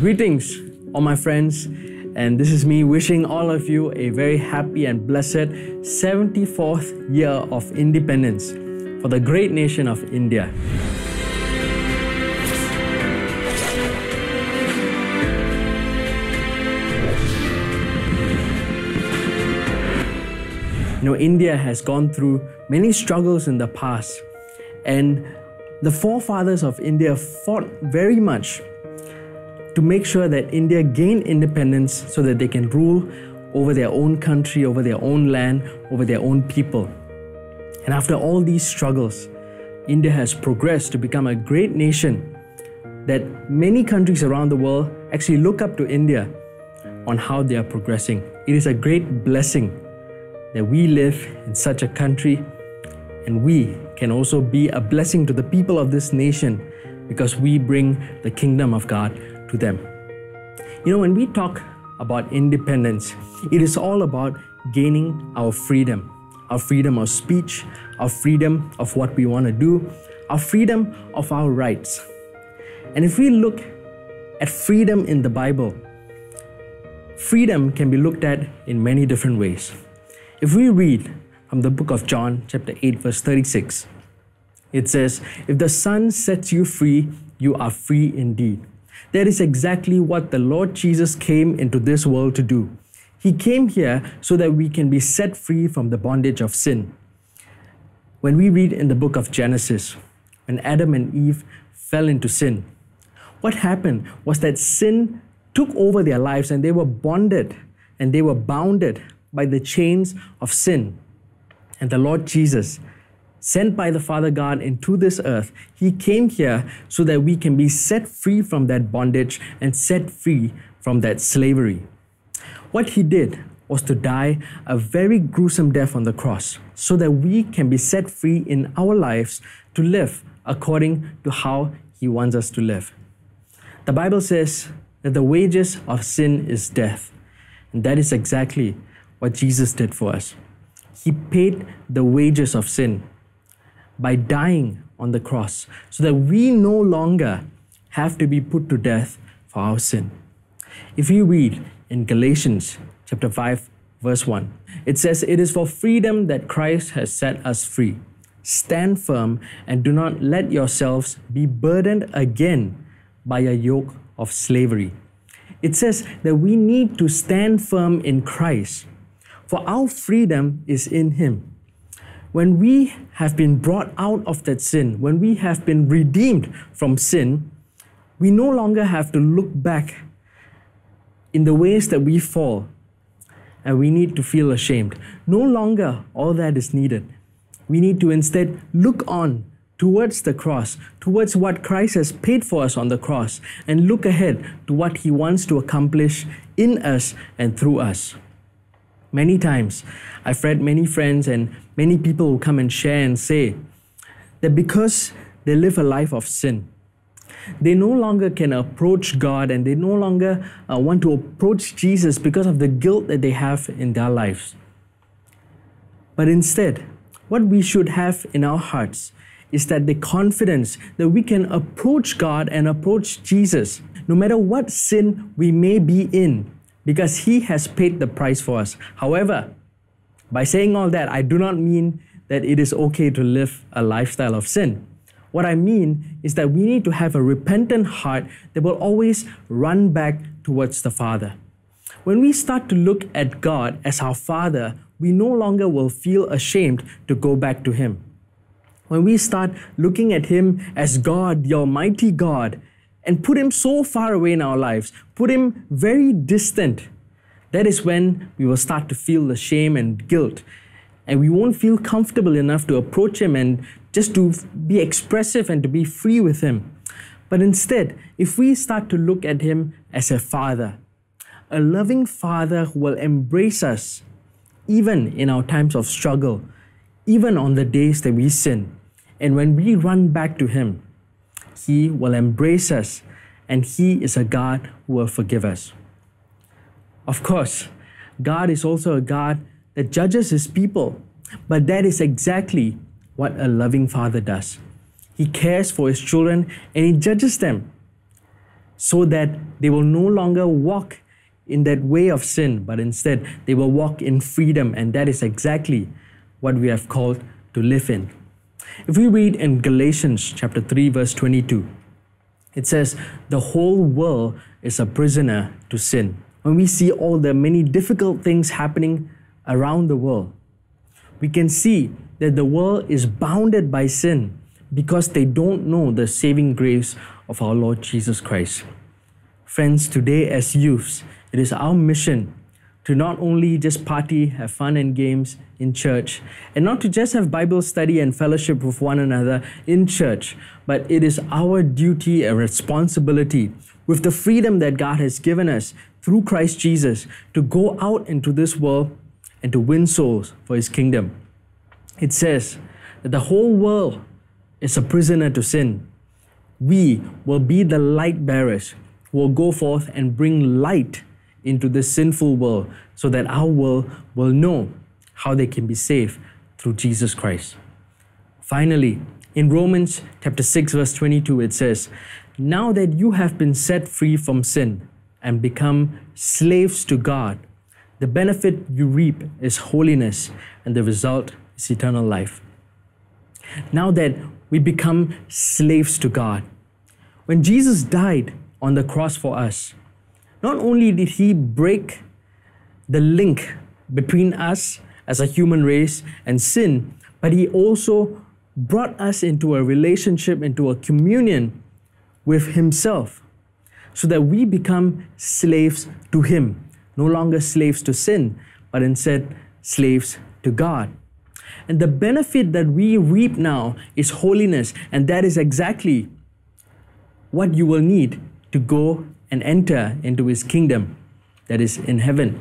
Greetings, all my friends, and this is me wishing all of you a very happy and blessed 74th year of independence for the great nation of India. You know, India has gone through many struggles in the past, and the forefathers of India fought very much to make sure that India gained independence so that they can rule over their own country, over their own land, over their own people. And after all these struggles, India has progressed to become a great nation that many countries around the world actually look up to India on how they are progressing. It is a great blessing that we live in such a country and we can also be a blessing to the people of this nation because we bring the kingdom of God to them. You know, when we talk about independence, it is all about gaining our freedom our freedom of speech, our freedom of what we want to do, our freedom of our rights. And if we look at freedom in the Bible, freedom can be looked at in many different ways. If we read from the book of John, chapter 8, verse 36, it says, If the Son sets you free, you are free indeed. That is exactly what the Lord Jesus came into this world to do. He came here so that we can be set free from the bondage of sin. When we read in the book of Genesis, when Adam and Eve fell into sin, what happened was that sin took over their lives and they were bonded and they were bounded by the chains of sin. And the Lord Jesus, sent by the Father God into this earth, He came here so that we can be set free from that bondage and set free from that slavery. What He did was to die a very gruesome death on the cross so that we can be set free in our lives to live according to how He wants us to live. The Bible says that the wages of sin is death. And that is exactly what Jesus did for us. He paid the wages of sin by dying on the cross so that we no longer have to be put to death for our sin. If you read in Galatians chapter 5 verse 1, it says it is for freedom that Christ has set us free. Stand firm and do not let yourselves be burdened again by a yoke of slavery. It says that we need to stand firm in Christ for our freedom is in Him. When we have been brought out of that sin, when we have been redeemed from sin, we no longer have to look back in the ways that we fall and we need to feel ashamed. No longer all that is needed. We need to instead look on towards the cross, towards what Christ has paid for us on the cross, and look ahead to what He wants to accomplish in us and through us. Many times, I've read many friends and many people who come and share and say that because they live a life of sin, they no longer can approach God and they no longer uh, want to approach Jesus because of the guilt that they have in their lives. But instead, what we should have in our hearts is that the confidence that we can approach God and approach Jesus, no matter what sin we may be in, because He has paid the price for us. However, by saying all that, I do not mean that it is okay to live a lifestyle of sin. What I mean is that we need to have a repentant heart that will always run back towards the Father. When we start to look at God as our Father, we no longer will feel ashamed to go back to Him. When we start looking at Him as God, the Almighty God, and put Him so far away in our lives, put Him very distant, that is when we will start to feel the shame and guilt. And we won't feel comfortable enough to approach Him and just to be expressive and to be free with Him. But instead, if we start to look at Him as a Father, a loving Father who will embrace us even in our times of struggle, even on the days that we sin, and when we run back to Him, He will embrace us and He is a God who will forgive us. Of course, God is also a God that judges His people, but that is exactly what a loving Father does. He cares for His children and He judges them so that they will no longer walk in that way of sin, but instead they will walk in freedom, and that is exactly what we have called to live in. If we read in Galatians chapter 3 verse 22, it says the whole world is a prisoner to sin. When we see all the many difficult things happening around the world, we can see that the world is bounded by sin because they don't know the saving grace of our Lord Jesus Christ. Friends, today as youths, it is our mission to not only just party, have fun and games in church, and not to just have Bible study and fellowship with one another in church, but it is our duty and responsibility with the freedom that God has given us through Christ Jesus to go out into this world and to win souls for his kingdom. It says that the whole world is a prisoner to sin. We will be the light bearers who will go forth and bring light into this sinful world so that our world will know how they can be saved through Jesus Christ. Finally, in Romans chapter 6 verse 22 it says, "Now that you have been set free from sin and become slaves to God, the benefit you reap is holiness and the result is eternal life." Now that we become slaves to God, when Jesus died on the cross for us, not only did he break the link between us as a human race and sin, but he also brought us into a relationship, into a communion with himself, so that we become slaves to him, no longer slaves to sin, but instead slaves to God. And the benefit that we reap now is holiness, and that is exactly what you will need to go and enter into his kingdom that is in heaven.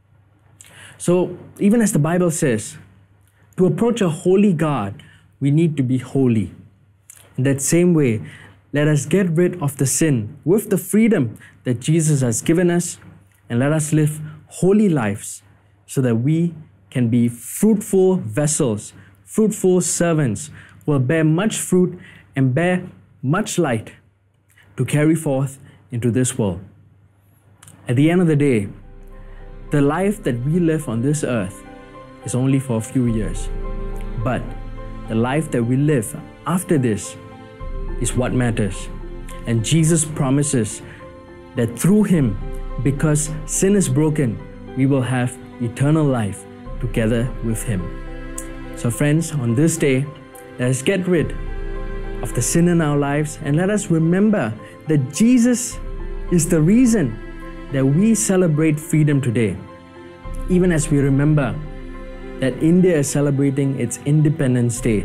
So, even as the Bible says, to approach a holy God, we need to be holy. In that same way, let us get rid of the sin with the freedom that Jesus has given us, and let us live holy lives so that we can be fruitful vessels, fruitful servants, who will bear much fruit and bear much light to carry forth into this world. At the end of the day, the life that we live on this earth is only for a few years. But the life that we live after this is what matters. And Jesus promises that through Him, because sin is broken, we will have eternal life together with Him. So, friends, on this day, let us get rid of the sin in our lives and let us remember that Jesus is the reason that we celebrate freedom today. Even as we remember that India is celebrating its Independence Day.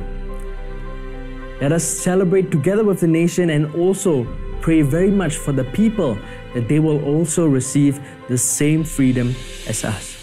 Let us celebrate together with the nation and also pray very much for the people that they will also receive the same freedom as us.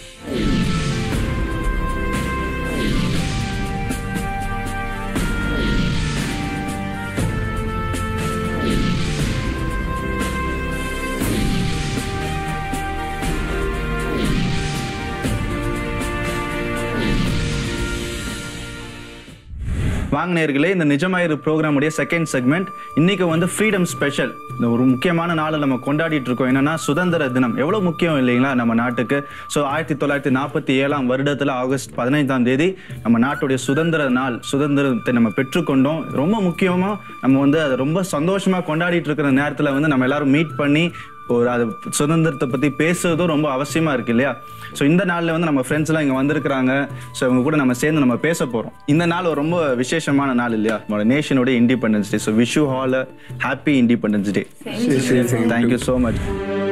வாங்க நேர்களே இந்த நிஜமாயிரு ப்ரோக்ராமுடைய second segment இன்னைக்கு வந்து freedom special இந்த ஒரு முக்கியமான நாளை நம்ம கொண்டாடிட்டு இருக்கோம் என்னன்னா சுதந்திர தினம் எவ்வளவு முக்கியம் இல்லைங்களா நம்ம நாட்டுக்கு ஸோ ஆயிரத்தி தொள்ளாயிரத்தி நாற்பத்தி ஏழாம் வருடத்துல ஆகஸ்ட் பதினைந்தாம் தேதி நம்ம நாட்டுடைய சுதந்திர நாள் சுதந்திரத்தை நம்ம பெற்றுக்கொண்டோம் ரொம்ப முக்கியமா நம்ம வந்து அதை ரொம்ப சந்தோஷமா கொண்டாடிட்டு இருக்கிற நேரத்துல வந்து நம்ம எல்லாரும் மீட் பண்ணி ஒரு அது சுதந்திரத்தை பத்தி பேசுறதும் ரொம்ப அவசியமா இருக்கு இல்லையா ஸோ இந்த நாள்ல வந்து நம்ம ஃப்ரெண்ட்ஸ் எல்லாம் இங்க வந்திருக்கிறாங்க ஸோ இவங்க கூட நம்ம சேர்ந்து நம்ம பேச போறோம் இந்த நாள் ஒரு ரொம்ப விசேஷமான நாள் இல்லையா நம்மளோட நேஷனோட independence day so wish you all happy independence day thank you so much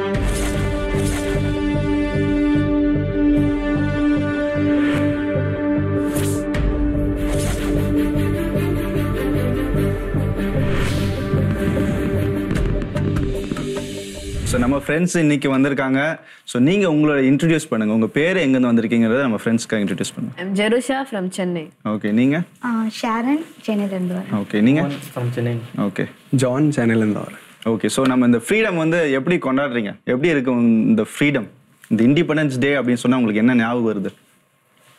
so நம்ம ஃப்ரெண்ட்ஸ் இன்னைக்கு வந்திருக்காங்க ஸோ நீங்க உங்களோட இன்ட்ரடியூஸ் பண்ணுங்க உங்க பேர் எங்கேருந்து வந்திருக்கீங்கிறத நம்ம ஃப்ரெண்ட்ஸ்க்கு இன்ட்ரடியூஸ் பண்ணுங்க I'm Jerusha from Chennai. Okay நீங்க ஷாரன் சென்னையிலேருந்து வரேன் ஓகே நீங்க From Chennai. ஓகே ஜான் சேனல்லேருந்து வரேன் ஓகே ஸோ நம்ம இந்த ஃப்ரீடம் வந்து எப்படி கொண்டாடுறீங்க எப்படி இருக்கு உங்க இந்த ஃப்ரீடம் இந்த இண்டிபெண்டன்ஸ் டே அப்படின்னு சொன்னா உங்களுக்கு என்ன ஞாபகம் வருது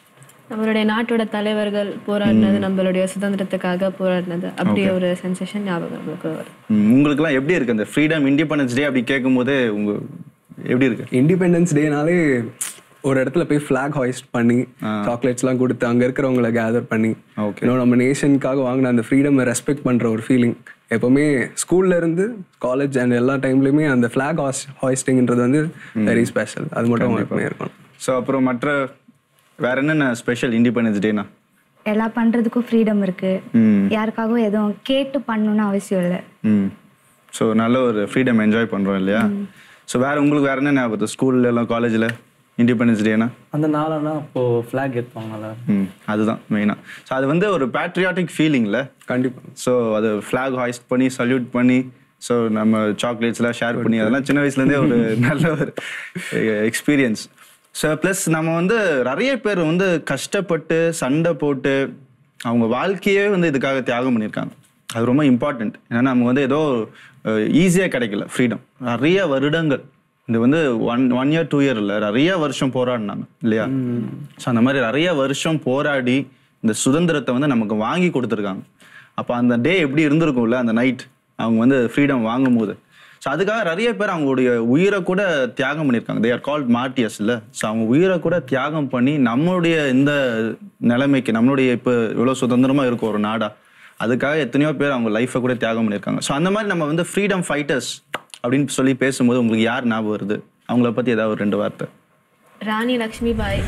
நம்மளுடைய நாட்டோட தலைவர்கள் போராடினது நம்மளுடைய சுதந்திரத்துக்காக போராடினது அப்படி ஒரு சென்சேஷன் ஞாபகம் நம்மளுக்கு வரும் ம், உங்களுக்குலாம் எப்படி இருக்கு அந்த ஃப்ரீடம் இண்டிபெண்டன்ஸ் டே அப்படி கேட்கும்போது உங்க எப்படி இருக்கு இண்டிபெண்டன்ஸ் டேனாலே ஒரு இடத்துல போய் ஃபிளாக் ஹாய்ஸ்ட் பண்ணி சாக்லேட்ஸ்லாம் கொடுத்து அங்க இருக்கிறவங்கள கேதர் பண்ணி Okay. இன்னும் நம்ம நேஷனுக்காக வாங்கின அந்த ஃப்ரீடம் ரெஸ்பெக்ட் பண்ற ஒரு ஃபீலிங் எப்பவுமே ஸ்கூல்ல இருந்து காலேஜ் அண்ட் எல்லா டைம்லயுமே அந்த ஃபிளாக் ஹாய்ஸ்டிங்ன்றது வந்து வெரி ஸ்பெஷல் அது மட்டும் எப்பவுமே இருக்கும் ஸோ அப்புறம் மற்ற வேற என்னென்ன ஸ்பெஷல் இண்டிபெண்டன்ஸ் டேனா எல்லாம் பண்றதுக்கும் ஃப்ரீடம் இருக்கு ம் யாருக்காகவும் எதுவும் கேட்டு பண்ணணும்னு அவசியம் இல்லை ம் ஸோ நல்ல ஒரு ஃப்ரீடம் என்ஜாய் பண்ணுறோம் இல்லையா ஸோ வேற உங்களுக்கு வேற என்ன ஞாபகம் ஸ்கூல்ல எல்லாம் காலேஜில் இண்டிபெண்டன்ஸ் டேனா அந்த நாளனா அப்போ ஃப்ளாக் ஏற்றுவாங்கல்ல ம் அதுதான் மெயினாக ஸோ அது வந்து ஒரு பேட்ரியாட்டிக் ஃபீலிங்ல கண்டிப்பா ஸோ அது ஃப்ளாக் ஹாய்ஸ்ட் பண்ணி சல்யூட் பண்ணி ஸோ நம்ம சாக்லேட்ஸ்லாம் ஷேர் பண்ணி அதெல்லாம் சின்ன வயசுலேருந்தே ஒரு நல்ல ஒரு எக்ஸ்பீரியன்ஸ் ஸோ ப்ளஸ் நம்ம வந்து நிறைய பேர் வந்து கஷ்டப்பட்டு சண்டை போட்டு அவங்க வாழ்க்கையே வந்து இதுக்காக தியாகம் பண்ணியிருக்காங்க அது ரொம்ப இம்பார்ட்டண்ட் ஏன்னா நமக்கு வந்து ஏதோ ஈஸியாக கிடைக்கல ஃப்ரீடம் நிறைய வருடங்கள் இது வந்து one one year two year இல்லை நிறைய வருஷம் போராடினாங்க இல்லையா ஸோ அந்த மாதிரி நிறைய வருஷம் போராடி இந்த சுதந்திரத்தை வந்து நமக்கு வாங்கி கொடுத்துருக்காங்க அப்போ அந்த டே எப்படி இருந்திருக்கும்ல அந்த நைட் அவங்க வந்து ஃப்ரீடம் வாங்கும் போது ஸோ அதுக்காக நிறைய பேர் அவங்களுடைய உயிரை கூட தியாகம் பண்ணியிருக்காங்க தே ஆர் கால்ட் மார்டியஸ் இல்லை ஸோ அவங்க உயிரை கூட தியாகம் பண்ணி நம்மளுடைய இந்த நிலைமைக்கு நம்மளுடைய இப்போ இவ்வளோ சுதந்திரமாக இருக்கும் ஒரு நாடா அதுக்காக எத்தனையோ பேர் அவங்க லைஃப்பை கூட தியாகம் பண்ணியிருக்காங்க ஸோ அந்த மாதிரி நம்ம வந்து ஃப்ரீடம் ஃபைட்டர்ஸ் அப்படின்னு சொல்லி பேசும்போது உங்களுக்கு யார் ஞாபகம் வருது அவங்கள பற்றி ஏதாவது ஒரு ரெண்டு வார்த்தை ராணி லக்ஷ்மி பாய்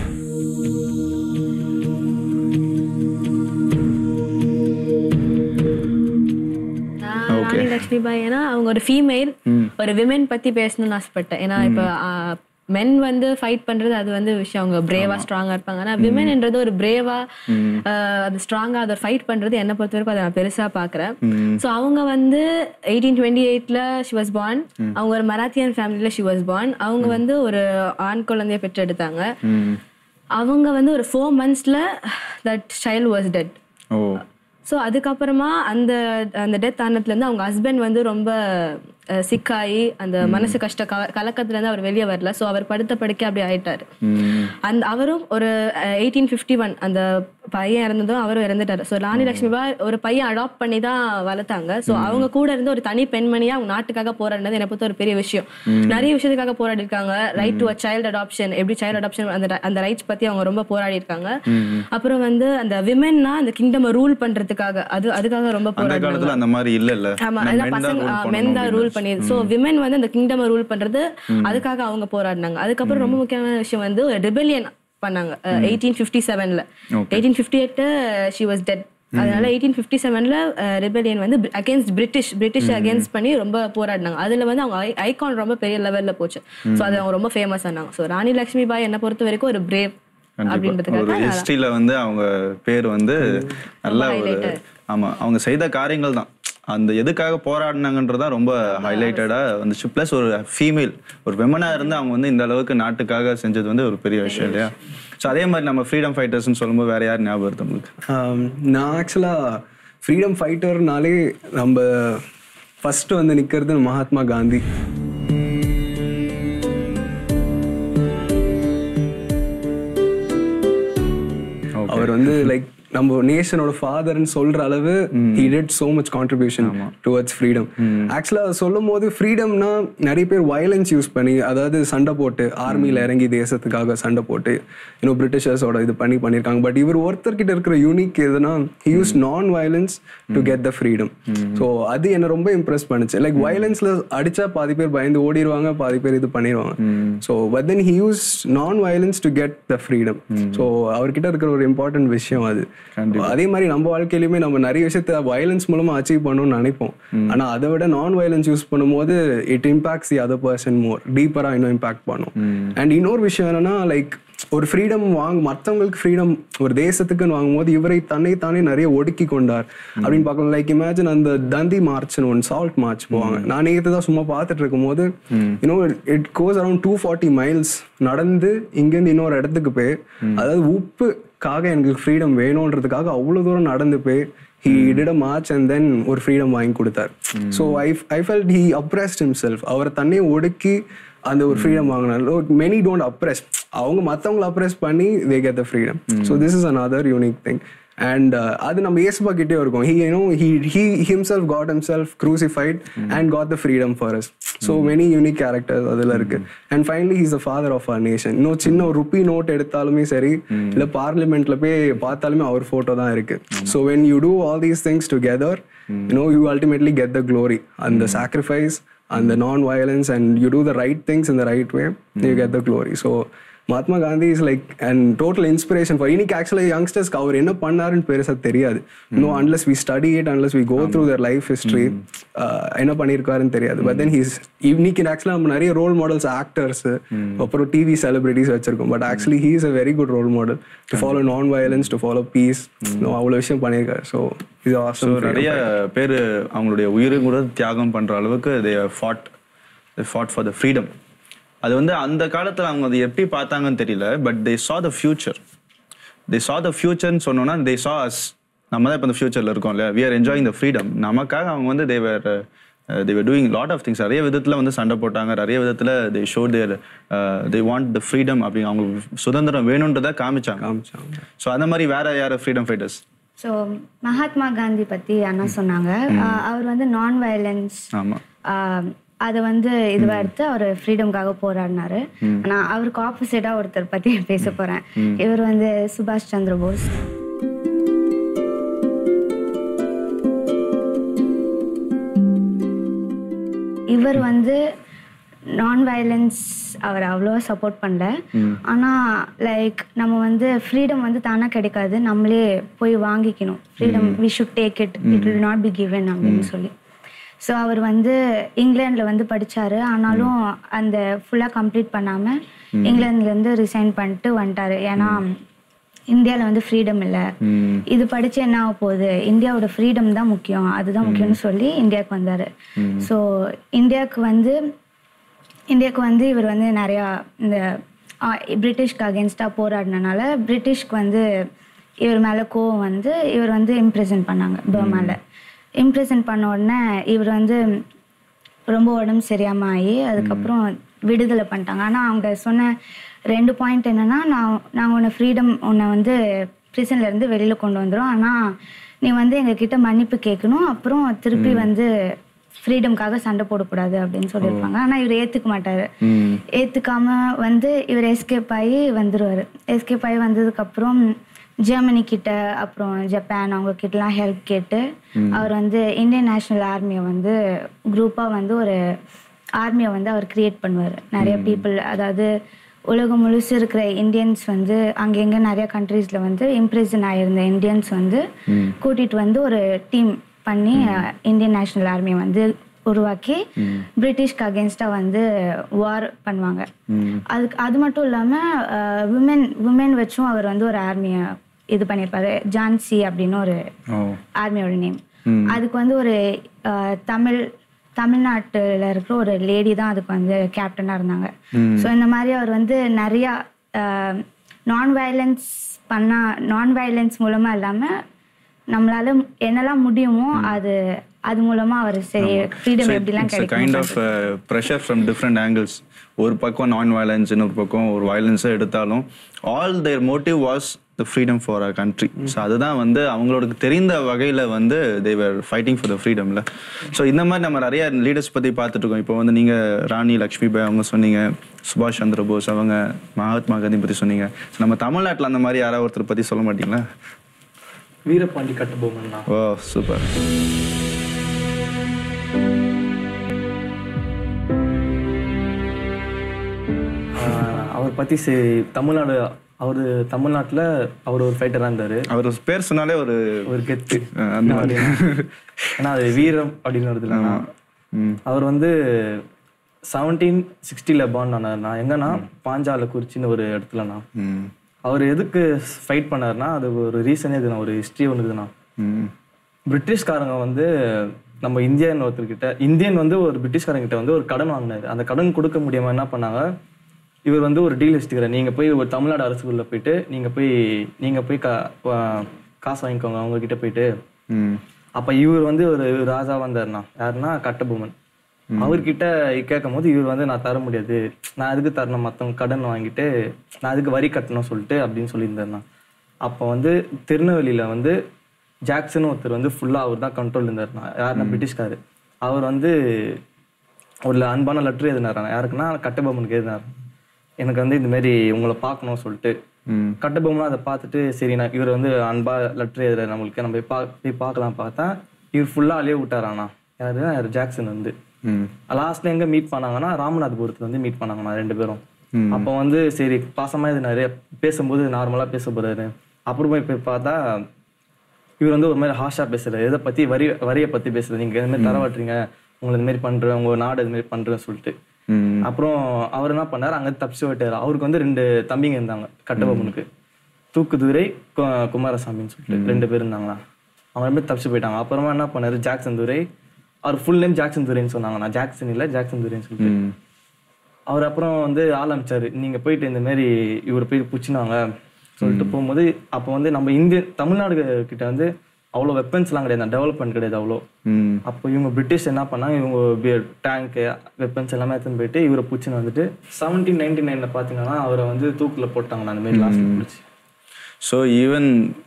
நான் ராணி லக்ஷ்மி பாய் ஏன்னா அவங்க ஒரு ஃபீமேல் ஒரு விமென் பத்தி பேசணும்னு ஆசைப்பட்டேன் ஏன்னா இப்போ மென் வந்து ஃபைட் பண்றது அது வந்து விஷயம் அவங்க பிரேவா ஸ்ட்ராங்கா இருப்பாங்க ஆனா விமென்ன்றது ஒரு பிரேவா அது ஸ்ட்ராங்கா அதை ஃபைட் பண்றது என்ன பொறுத்த வரைக்கும் அதை நான் பெருசா பாக்குறேன் ஸோ அவங்க வந்து எயிட்டீன் டுவெண்ட்டி எயிட்ல ஷி வாஸ் பார்ன் அவங்க ஒரு மராத்தியன் ஃபேமிலியில ஷி வாஸ் பார்ன் அவங்க வந்து ஒரு ஆண் குழந்தைய பெற்றெடுத்தாங்க அவங்க வந்து ஒரு ஃபோர் மந்த்ஸ்ல that child was dead oh so அதுக்கப்புறமா அந்த அந்த டெத் ஆனதுலேருந்து அவங்க ஹஸ்பண்ட் வந்து ரொம்ப அஹ், சிக்காயி அந்த மனசு கஷ்ட க கலக்கத்துலேருந்து அவர் வெளியே வரல ஸோ அவர் படுத்த படுக்கை அப்படி ஆயிட்டாரு அந்த அவரும் ஒரு எயிட்டீன் ஃபிஃப்டி ஒன் அந்த பையன் இறந்ததும் அவரும் இறந்துட்டாரு ஸோ ராணி லட்சுமி பாய் ஒரு பையன் அடாப்ட் பண்ணி தான் வளர்த்தாங்க ஸோ அவங்க கூட இருந்து ஒரு தனி பெண்மணியா அவங்க நாட்டுக்காக போராடினது என்னை பொறுத்த ஒரு பெரிய விஷயம் நிறைய விஷயத்துக்காக போராடி இருக்காங்க right to a child adoption எப்படி சைல்டு அடாப்ஷன் அந்த ri- அந்த ரைட்ஸ் பத்தி அவங்க ரொம்ப போராடி இருக்காங்க அப்புறம் வந்து அந்த விமென்னா அந்த கிங்டம் ரூல் பண்றதுக்காக அது அதுக்காக ரொம்ப அந்த போராடினாங்க காலத்துல அந்த மாதிரி இல்ல இல்ல ஆமா எல்லாம் பசங்க மென் தான் ரூல் பண்ணி சோ விமென் வந்து அந்த கிங்டம் ரூல் பண்றது அதுக்காக அவங்க போராடினாங்க அதுக்கப்புறம் ரொம்ப முக்கியமான விஷயம் வந்து ஒரு ரிபெலியன் பண்ணாங்க எயிட்டீன் ஃபிஃப்டி செவன்ல eighteen fifty eight she was dead அதனால எயிட்டீன் ஃபிஃப்டி செவன்ல ரிபெலியன் வந்து அகேன்ஸ்ட் பிரிட்டிஷ் பிரிட்டிஷ் அகேன்ஸ்ட் பண்ணி ரொம்ப போராடினாங்க அதுல வந்து அவங்க ஐகான் ரொம்ப பெரிய லெவல்ல போச்சு சோ அது அவங்க ரொம்ப ஃபேமஸ் ஆனாங்க சோ ராணி லட்சுமி பாய் என்ன பொறுத்த வரைக்கும் ஒரு பிரேவ் ஒரு அப்படின்றதுக்காக ஹிஸ்டரியில வந்து அவங்க பேர் வந்து நல்ல ஒரு highlighted. ஆமா அவங்க செய்த காரியங்கள் தான் அந்த எதுக்காக போராடினாங்கன்றதா ரொம்ப ஹைலைட்டடா வந்துச்சு ப்ளஸ் ஒரு ஃபீமேல் ஒரு வெமனா இருந்து அவங்க வந்து இந்த அளவுக்கு நாட்டுக்காக செஞ்சது வந்து ஒரு பெரிய விஷயம் இல்லையா ஸோ அதே மாதிரி நம்ம ஃப்ரீடம் ஃபைட்டர்ஸ்னு சொல்லும்போது வேற யார் ஞாபகம் வருது உங்களுக்கு ஆம், நான் ஆக்சுவலாக ஃப்ரீடம் ஃபைட்டர்னாலே நம்ம ஃபர்ஸ்ட் வந்து நிற்கிறது மகாத்மா காந்தி அவர் வந்து லைக் நம்ம நேஷனோட ஃபாதர்னு சொல்ற அளவு he did so much contribution towards freedom ஆக்சுவலா சொல்லும் போது ஃப்ரீடம்னா நிறைய பேர் வயலன்ஸ் யூஸ் பண்ணி அதாவது சண்டை போட்டு ஆர்மியில இறங்கி தேசத்துக்காக சண்டை போட்டு இன்னும் பிரிட்டிஷர்ஸோட இது பண்ணி பண்ணியிருக்காங்க பட் இவர் ஒருத்தர்கிட்ட இருக்கிற யூனிக் எதுனா he used non violence to get the freedom so அது என்ன ரொம்ப இம்ப்ரெஸ் பண்ணுச்சு லைக் வயலன்ஸ்ல அடிச்சா பாதி பேர் பயந்து ஓடிடுவாங்க பாதி பேர் இது பண்ணிடுவாங்க so but then he use non violence to get the freedom so அவர்கிட்ட இருக்கிற ஒரு இம்பார்ட்டன்ட் விஷயம் அது அதே மாதிரி நம்ம வாழ்க்கையிலுமே நம்ம நிறைய விஷயத்த வயலன்ஸ் மூலமா அச்சீவ் பண்ணணும்னு நினைப்போம் ஆனா அதை விட நான் வயலன்ஸ் யூஸ் பண்ணும்போது it impacts the other person more டீப்பரா இன்னும் இம்பாக்ட் பண்ணும் அண்ட் இன்னொரு விஷயம் என்னன்னா லைக் ஒரு ஃப்ரீடம் வாங்க மற்றவங்களுக்கு ஃப்ரீடம் ஒரு தேசத்துக்குன்னு வாங்கும்போது இவரை தன்னை தானே நிறைய ஒடுக்கி கொண்டார் அப்படின்னு பார்க்கலாம் லைக் இமேஜின் அந்த தந்தி மார்ச்னு ஒன்று சால்ட் மார்ச் போவாங்க நான் நேற்று தான் சும்மா பார்த்துட்டு இருக்கும்போது இன்னும் it goes around two forty miles நடந்து இங்கேருந்து இன்னொரு இடத்துக்கு போய் அதாவது உப்புக்காக எங்களுக்கு ஃப்ரீடம் வேணுன்றதுக்காக அவ்வளோ தூரம் நடந்து போய் he did a march and then ஒரு ஃப்ரீடம் வாங்கி கொடுத்தார் so I I felt he oppressed himself அவர் தன்னை ஒடுக்கி அந்த ஒரு ஃப்ரீடம் வாங்கினாலும் மெனி டோன்ட் அப்ரெஸ் அவங்க மற்றவங்களை அப்ரெஸ் பண்ணி they get the freedom so this is another unique thing and அது நம்ம ஏசுபா கிட்டே இருக்கும் he you know he he himself got himself crucified and got the freedom for us so many unique characters அதில் இருக்கு and finally he's the father of அவர் nation இன்னும் சின்ன ஒரு ருப்பி நோட் எடுத்தாலுமே சரி இல்லை பார்லிமெண்ட்ல போய் பார்த்தாலுமே அவர் ஃபோட்டோ தான் இருக்கு so when you do all these things together you know you ultimately get the glory அந்த சாக்ரிஃபைஸ் அந்த non violence and you do the right things in the right way you get the glory so Mahatma Gandhi is like and total inspiration for இன்னைக்கு ஆக்சுவலாக யங்ஸ்டர்ஸ்க்கு அவர் என்ன பண்ணாருன்னு பெருசாக தெரியாது இன்னும் unless we study it unless we go through their life history என்ன பண்ணியிருக்காருன்னு தெரியாது பட் தென் ஹீஸ் இன்னைக்கு ஆக்சுவலாக நம்ம நிறைய ரோல் மாடல்ஸ் ஆக்டர்ஸ் அப்புறம் டிவி செலிபிரிட்டிஸ் வச்சிருக்கோம் but actually he is a very good role model to follow non violence to follow peace அவ்வளோ விஷயம் பண்ணியிருக்காரு ஸோ இது ஸோ ஆசம் நிறைய பேர் அவங்களுடைய உயிரை கூட தியாகம் பண்ற அளவுக்கு தே ஃபாட் ஃபாட் ஃபார் த ஃப்ரீடம் அது வந்து அந்த காலத்துல அவங்க அதை எப்படி பார்த்தாங்கன்னு தெரியல பட் தே சா த ஃபியூச்சர் தே சா த ஃபியூச்சர்னு சொன்னோன்னா தே சா அஸ் நம்ம தான் இப்போ இந்த ஃபியூச்சரில் இருக்கோம் இல்லையா we are enjoying the freedom நமக்காக அவங்க வந்து they were they were doing lot of things நிறைய விதத்தில் வந்து சண்டை போட்டாங்க நிறைய விதத்தில் they show their they want the freedom அப்படி அவங்களுக்கு சுதந்திரம் வேணுன்றதை காமிச்சாங்க காமிச்சாங்க ஸோ அந்த மாதிரி வேற யார் freedom fighters so Mahatma Gandhi பற்றி அண்ணா சொன்னாங்க ஆஹ் அவர் வந்து நான் வயலன்ஸ் ஆமாம் அதை வந்து இதுவா எடுத்து அவர் ஃப்ரீடம்காக போராடினாரு ஆனா அவருக்கு ஆப்போசிட்டா ஒருத்தர் பத்தி பேச போறேன் இவர் வந்து சுபாஷ் சந்திர போஸ் இவர் வந்து நான் வயலன்ஸ் அவர் அவ்வளோவா சப்போர்ட் பண்ணல ஆனால் லைக் நம்ம வந்து ஃப்ரீடம் வந்து தானாக கிடைக்காது நம்மளே போய் வாங்கிக்கணும் freedom we should take it it will not be given அப்படின்னு சொல்லி ஸோ அவர் வந்து இங்கிலாண்டில் வந்து படிச்சாரு ஆனாலும் அந்த ஃபுல்லாக கம்ப்ளீட் பண்ணாமல் இங்கிலாந்துலேருந்து ரிசைன் பண்ணிட்டு வந்துட்டாரு ஏன்னா இந்தியாவில் வந்து ஃப்ரீடம் இல்லை இது படிச்சு என்ன ஆக போகுது இந்தியாவோட ஃப்ரீடம் தான் முக்கியம் அதுதான் முக்கியம்னு சொல்லி இந்தியாவுக்கு வந்தார் ஸோ இந்தியாவுக்கு வந்து இந்தியாவுக்கு வந்து இவர் வந்து நிறையா இந்த ஆ, பிரிட்டிஷ்க்கு அகேன்ஸ்டாக போராடினனால பிரிட்டிஷ்க்கு வந்து இவர் மேலே கோவம் வந்து இவர் வந்து இம்ப்ரெசன்ட் பண்ணாங்க பர்மால இம்ப்ரெசன்ட் பண்ண உடனே இவர் வந்து ரொம்ப உடம்பு சரியாம ஆகி அதுக்கப்புறம் விடுதலை பண்ணிட்டாங்க ஆனால் அவங்க சொன்ன ரெண்டு பாயிண்ட் என்னன்னா நான் நாங்கள் உன்னை ஃப்ரீடம் உன்னை வந்து prison ல இருந்து வெளியில் கொண்டு வந்துடும் ஆனால் நீ வந்து எங்ககிட்ட மன்னிப்பு கேட்கணும் அப்புறம் திருப்பி வந்து ஃப்ரீடம்காக சண்டை போடக்கூடாது அப்படின்னு சொல்லியிருப்பாங்க ஆனால் இவர் ஏற்றுக்க மாட்டார் ஏற்றுக்காம வந்து இவர் எஸ்கேப் ஆகி வந்துருவார் எஸ்கேப் ஆகி வந்ததுக்கப்புறம் ஜெர்மனி கிட்ட அப்புறம் ஜப்பான் அவங்க கிட்டலாம் ஹெல்ப் கேட்டு அவர் வந்து இந்தியன் நேஷனல் ஆர்மியை வந்து குரூப்பாக வந்து ஒரு ஆர்மியை வந்து அவர் கிரியேட் பண்ணுவார் நிறைய பீப்புள் அதாவது உலகம் முழுசு இருக்கிற இந்தியன்ஸ் வந்து அங்கங்க நிறைய கண்ட்ரீஸில் வந்து இம்ப்ரெசன் ஆயிருந்த இந்தியன்ஸ் வந்து கூட்டிட்டு வந்து ஒரு டீம் பண்ணி அஹ், இந்தியன் நேஷனல் ஆர்மியை வந்து உருவாக்கி பிரிட்டிஷ்க்கு அகேன்ஸ்டாக வந்து வார் பண்ணுவாங்க அதுக்கு அது மட்டும் இல்லாமல் விமென் விமென் வச்சும் அவர் வந்து ஒரு ஆர்மியை இது பண்ணியிருப்பாரு ஜான்சி அப்படின்னு ஒரு ஓ ஆர்மியோட நேம் அதுக்கு வந்து ஒரு அஹ், தமிழ் தமிழ்நாட்டுல இருக்கிற ஒரு லேடி தான் அதுக்கு வந்து கேப்டனாக இருந்தாங்க ஸோ இந்த மாதிரி அவர் வந்து நிறையா நான் வயலன்ஸ் பண்ணா நான் வயலன்ஸ் மூலமா இல்லாம நம்மளால என்னெல்லாம் முடியுமோ அது அது மூலமா அவர் சரி ஃப்ரீடம் எப்படிலாம் இட்ஸ் கைண்ட் ஆஃப் கிடைக்கும் ப்ரெஷர் ஃப்ரம் டிஃப்ரெண்ட் ஆங்கிள்ஸ் ஒரு பக்கம் நான் வயலன்ஸ் இன்னொரு பக்கம் ஒரு வயலன்ஸை எடுத்தாலும் all their motive was the freedom for a country so அதுதான் வந்து அவங்களுக்கு தெரிந்த வகையில் வந்து தேவர் ஃபைட்டிங் ஃபார் த ஃப்ரீடம்ல ஸோ இந்த மாதிரி நம்ம நிறைய லீடர்ஸ் பற்றி பார்த்துட்டு இருக்கோம் இப்போ வந்து நீங்கள் ராணி லக்ஷ்மிபாய் அவங்க சொன்னீங்க சுபாஷ் சந்திர போஸ் அவங்க மகாத்மா காந்தி பற்றி சொன்னீங்க So, நம்ம தமிழ்நாட்டில் அந்த மாதிரி யாராவது ஒருத்தர் பற்றி சொல்ல மாட்டீங்களா வீரபாண்டி கட்டபொம்மன் தான் ஓ சூப்பர் ஆஹ் அவர் பற்றி சே தமிழ்நாடு அவர் தமிழ்நாட்டில் அவர் ஒரு ஃபைட்டராக இருந்தார் அவர் பேர் சொன்னாலே ஒரு ஒரு கெத்து அஹ், அந்த மாதிரி ஏன்னா அது வீரம் அப்படின்னு வருது இல்லைண்ணா அவர் வந்து செவன்டீன் சிக்ஸ்டியில் பார்ன் ஆனார்ண்ணா எங்கன்னா பாஞ்சால குறிச்சின்னு ஒரு இடத்துலண்ணா ம் அவர் எதுக்கு ஃபைட் பண்ணாருன்னா அது ஒரு ரீசனே இதுண்ணா ஒரு ஹிஸ்ட்ரி ஒன்று இதுண்ணா ம் பிரிட்டிஷ்காரங்க வந்து நம்ம இந்தியன் ஒருத்தர்கிட்ட இந்தியன் வந்து ஒரு பிரிட்டிஷ்காரங்கிட்ட வந்து ஒரு கடன் வாங்கினாரு அந்த கடன் கொடுக்க முடியாம என்ன பண்ணாங்க இவர் வந்து ஒரு டீல் வச்சுக்கிறார் நீங்க போய் ஒரு தமிழ்நாடு அரசுக்குள்ள போயிட்டு நீங்க போய் நீங்க போய் கா வா- காசு வாங்கிக்கோங்க அவங்க கிட்ட போயிட்டு ம் அப்ப இவர் வந்து ஒரு ராஜா வந்தாருண்ணா யாருன்னா கட்டபொம்மன் அவர்கிட்ட கேட்கும் போது இவர் வந்து நான் தர முடியாது நான் அதுக்கு தரணும் மற்றவங்க கடன் வாங்கிட்டு நான் அதுக்கு வரி கட்டணும் சொல்லிட்டு அப்படின்னு சொல்லியிருந்தேன் நான் அப்போ வந்து திருநெல்வேலியில வந்து ஜாக்சன் ஒருத்தர் வந்து ஃபுல்லாக அவர் தான் கண்ட்ரோல் இருந்தார் யாருன்னா பிரிட்டிஷ்காரு அவர் வந்து ஒரு அன்பான லெட்டர் எழுதினார் யாருக்குன்னா கட்டபொம்மனுக்கு எழுதினார் எனக்கு வந்து இந்த மாதிரி உங்களை பார்க்கணும் சொல்லிட்டு கட்டபொம்மன் அதை பார்த்துட்டு சரி நான் இவர் வந்து அன்பா லெட்டர் எழுதுற நம்மளுக்கு நம்ம போய் பா போய் பார்க்கலாம் பார்த்தா இவர் ஃபுல்லாக அழிய விட்டாராண்ணா யாருன்னா யார் ஜாக்சன் வந்து லாஸ்ட்ல எங்க மீட் பண்ணாங்கன்னா ராமநாதபுரத்துல வந்து மீட் பண்ணாங்கண்ணா ரெண்டு பேரும் அப்போ வந்து சரி பாசமா இது நிறைய பேசும்போது நார்மலா பேச போறாரு அப்புறமா போய் பார்த்தா இவர் வந்து ஒரு மாதிரி ஹாஷா பேசுறாரு எதை பத்தி வரி வரியை பத்தி பேசுறது நீங்க இந்த மாதிரி தரவாட்டுறீங்க உங்களை இந்த மாதிரி பண்றேன் உங்க நாடு இது மாதிரி பண்றேன்னு சொல்லிட்டு அப்புறம் அவர் என்ன பண்ணாரு அங்க தப்பிச்சு விட்டாரு அவருக்கு வந்து ரெண்டு தம்பிங்க இருந்தாங்க கட்டபொம்மனுக்கு தூக்குதுரை கு- குமாரசாமின்னு சொல்லிட்டு ரெண்டு பேர் இருந்தாங்களா அவங்க ரெண்டு பேரும் தப்பிச்சு போயிட்டாங்க அப்புறமா என்ன பண்ணாரு ஜாக்சன் துரை அவர் ஃபுல் நேம் ஜாக்சன் துரைன்னு சொன்னாங்க நான் ஜாக்சன் இல்ல ஜாக்சன் துரைன்னு சொல்லிட்டு அவர் அப்புறம் வந்து ஆரம்பிச்சாரு நீங்க போயிட்டு இந்த மாதிரி இவர் போய் புச்சினாங்க சொல்லிட்டு போகும்போது அப்போ வந்து நம்ம இந்திய தமிழ்நாடு கிட்ட வந்து அவ்வளோ வெப்பன்ஸ்லாம் கிடையாது டெவலப்மெண்ட் கிடையாது அவ்வளோ அப்போ இவங்க பிரிட்டிஷ் என்ன பண்ணாங்க இவங்க டேங்க்கு வெப்பன்ஸ் எல்லாமே எடுத்துன்னு போயிட்டு இவரை பிடிச்சின்னு வந்துட்டு செவன்டீன் நைன்டி நைன்ல பார்த்தீங்கன்னா அவரை வந்து தூக்கில் போட்டாங்க அந்த மாதிரி லாஸ்ட் பிடிச்சி ஸோ ஈவன்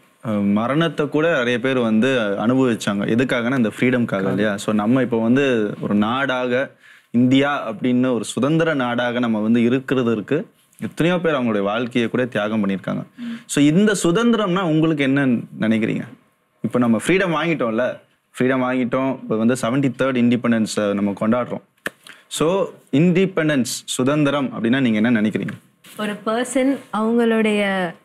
மரணத்தை கூட நிறைய பேர் வந்து அனுபவிச்சாங்க எதுக்காகனா இந்த ஃப்ரீடம்காக இல்லையா ஸோ நம்ம இப்போ வந்து ஒரு நாடாக இந்தியா அப்படின்னு ஒரு சுதந்திர நாடாக நம்ம வந்து இருக்கிறதுக்கு எத்தனையோ பேர் அவங்களுடைய வாழ்க்கையை கூட தியாகம் பண்ணியிருக்காங்க ஸோ இந்த சுதந்திரம்னா உங்களுக்கு என்ன நினைக்கிறீங்க இப்போ நம்ம ஃப்ரீடம் வாங்கிட்டோம்ல ஃப்ரீடம் வாங்கிட்டோம் இப்போ வந்து செவன்டி தேர்ட் இண்டிபெண்டன்ஸ் நம்ம கொண்டாடுறோம் ஸோ இண்டிபெண்டன்ஸ் சுதந்திரம் அப்படின்னா நீங்கள் என்ன நினைக்கிறீங்க ஒரு பர்சன் அவங்களுடைய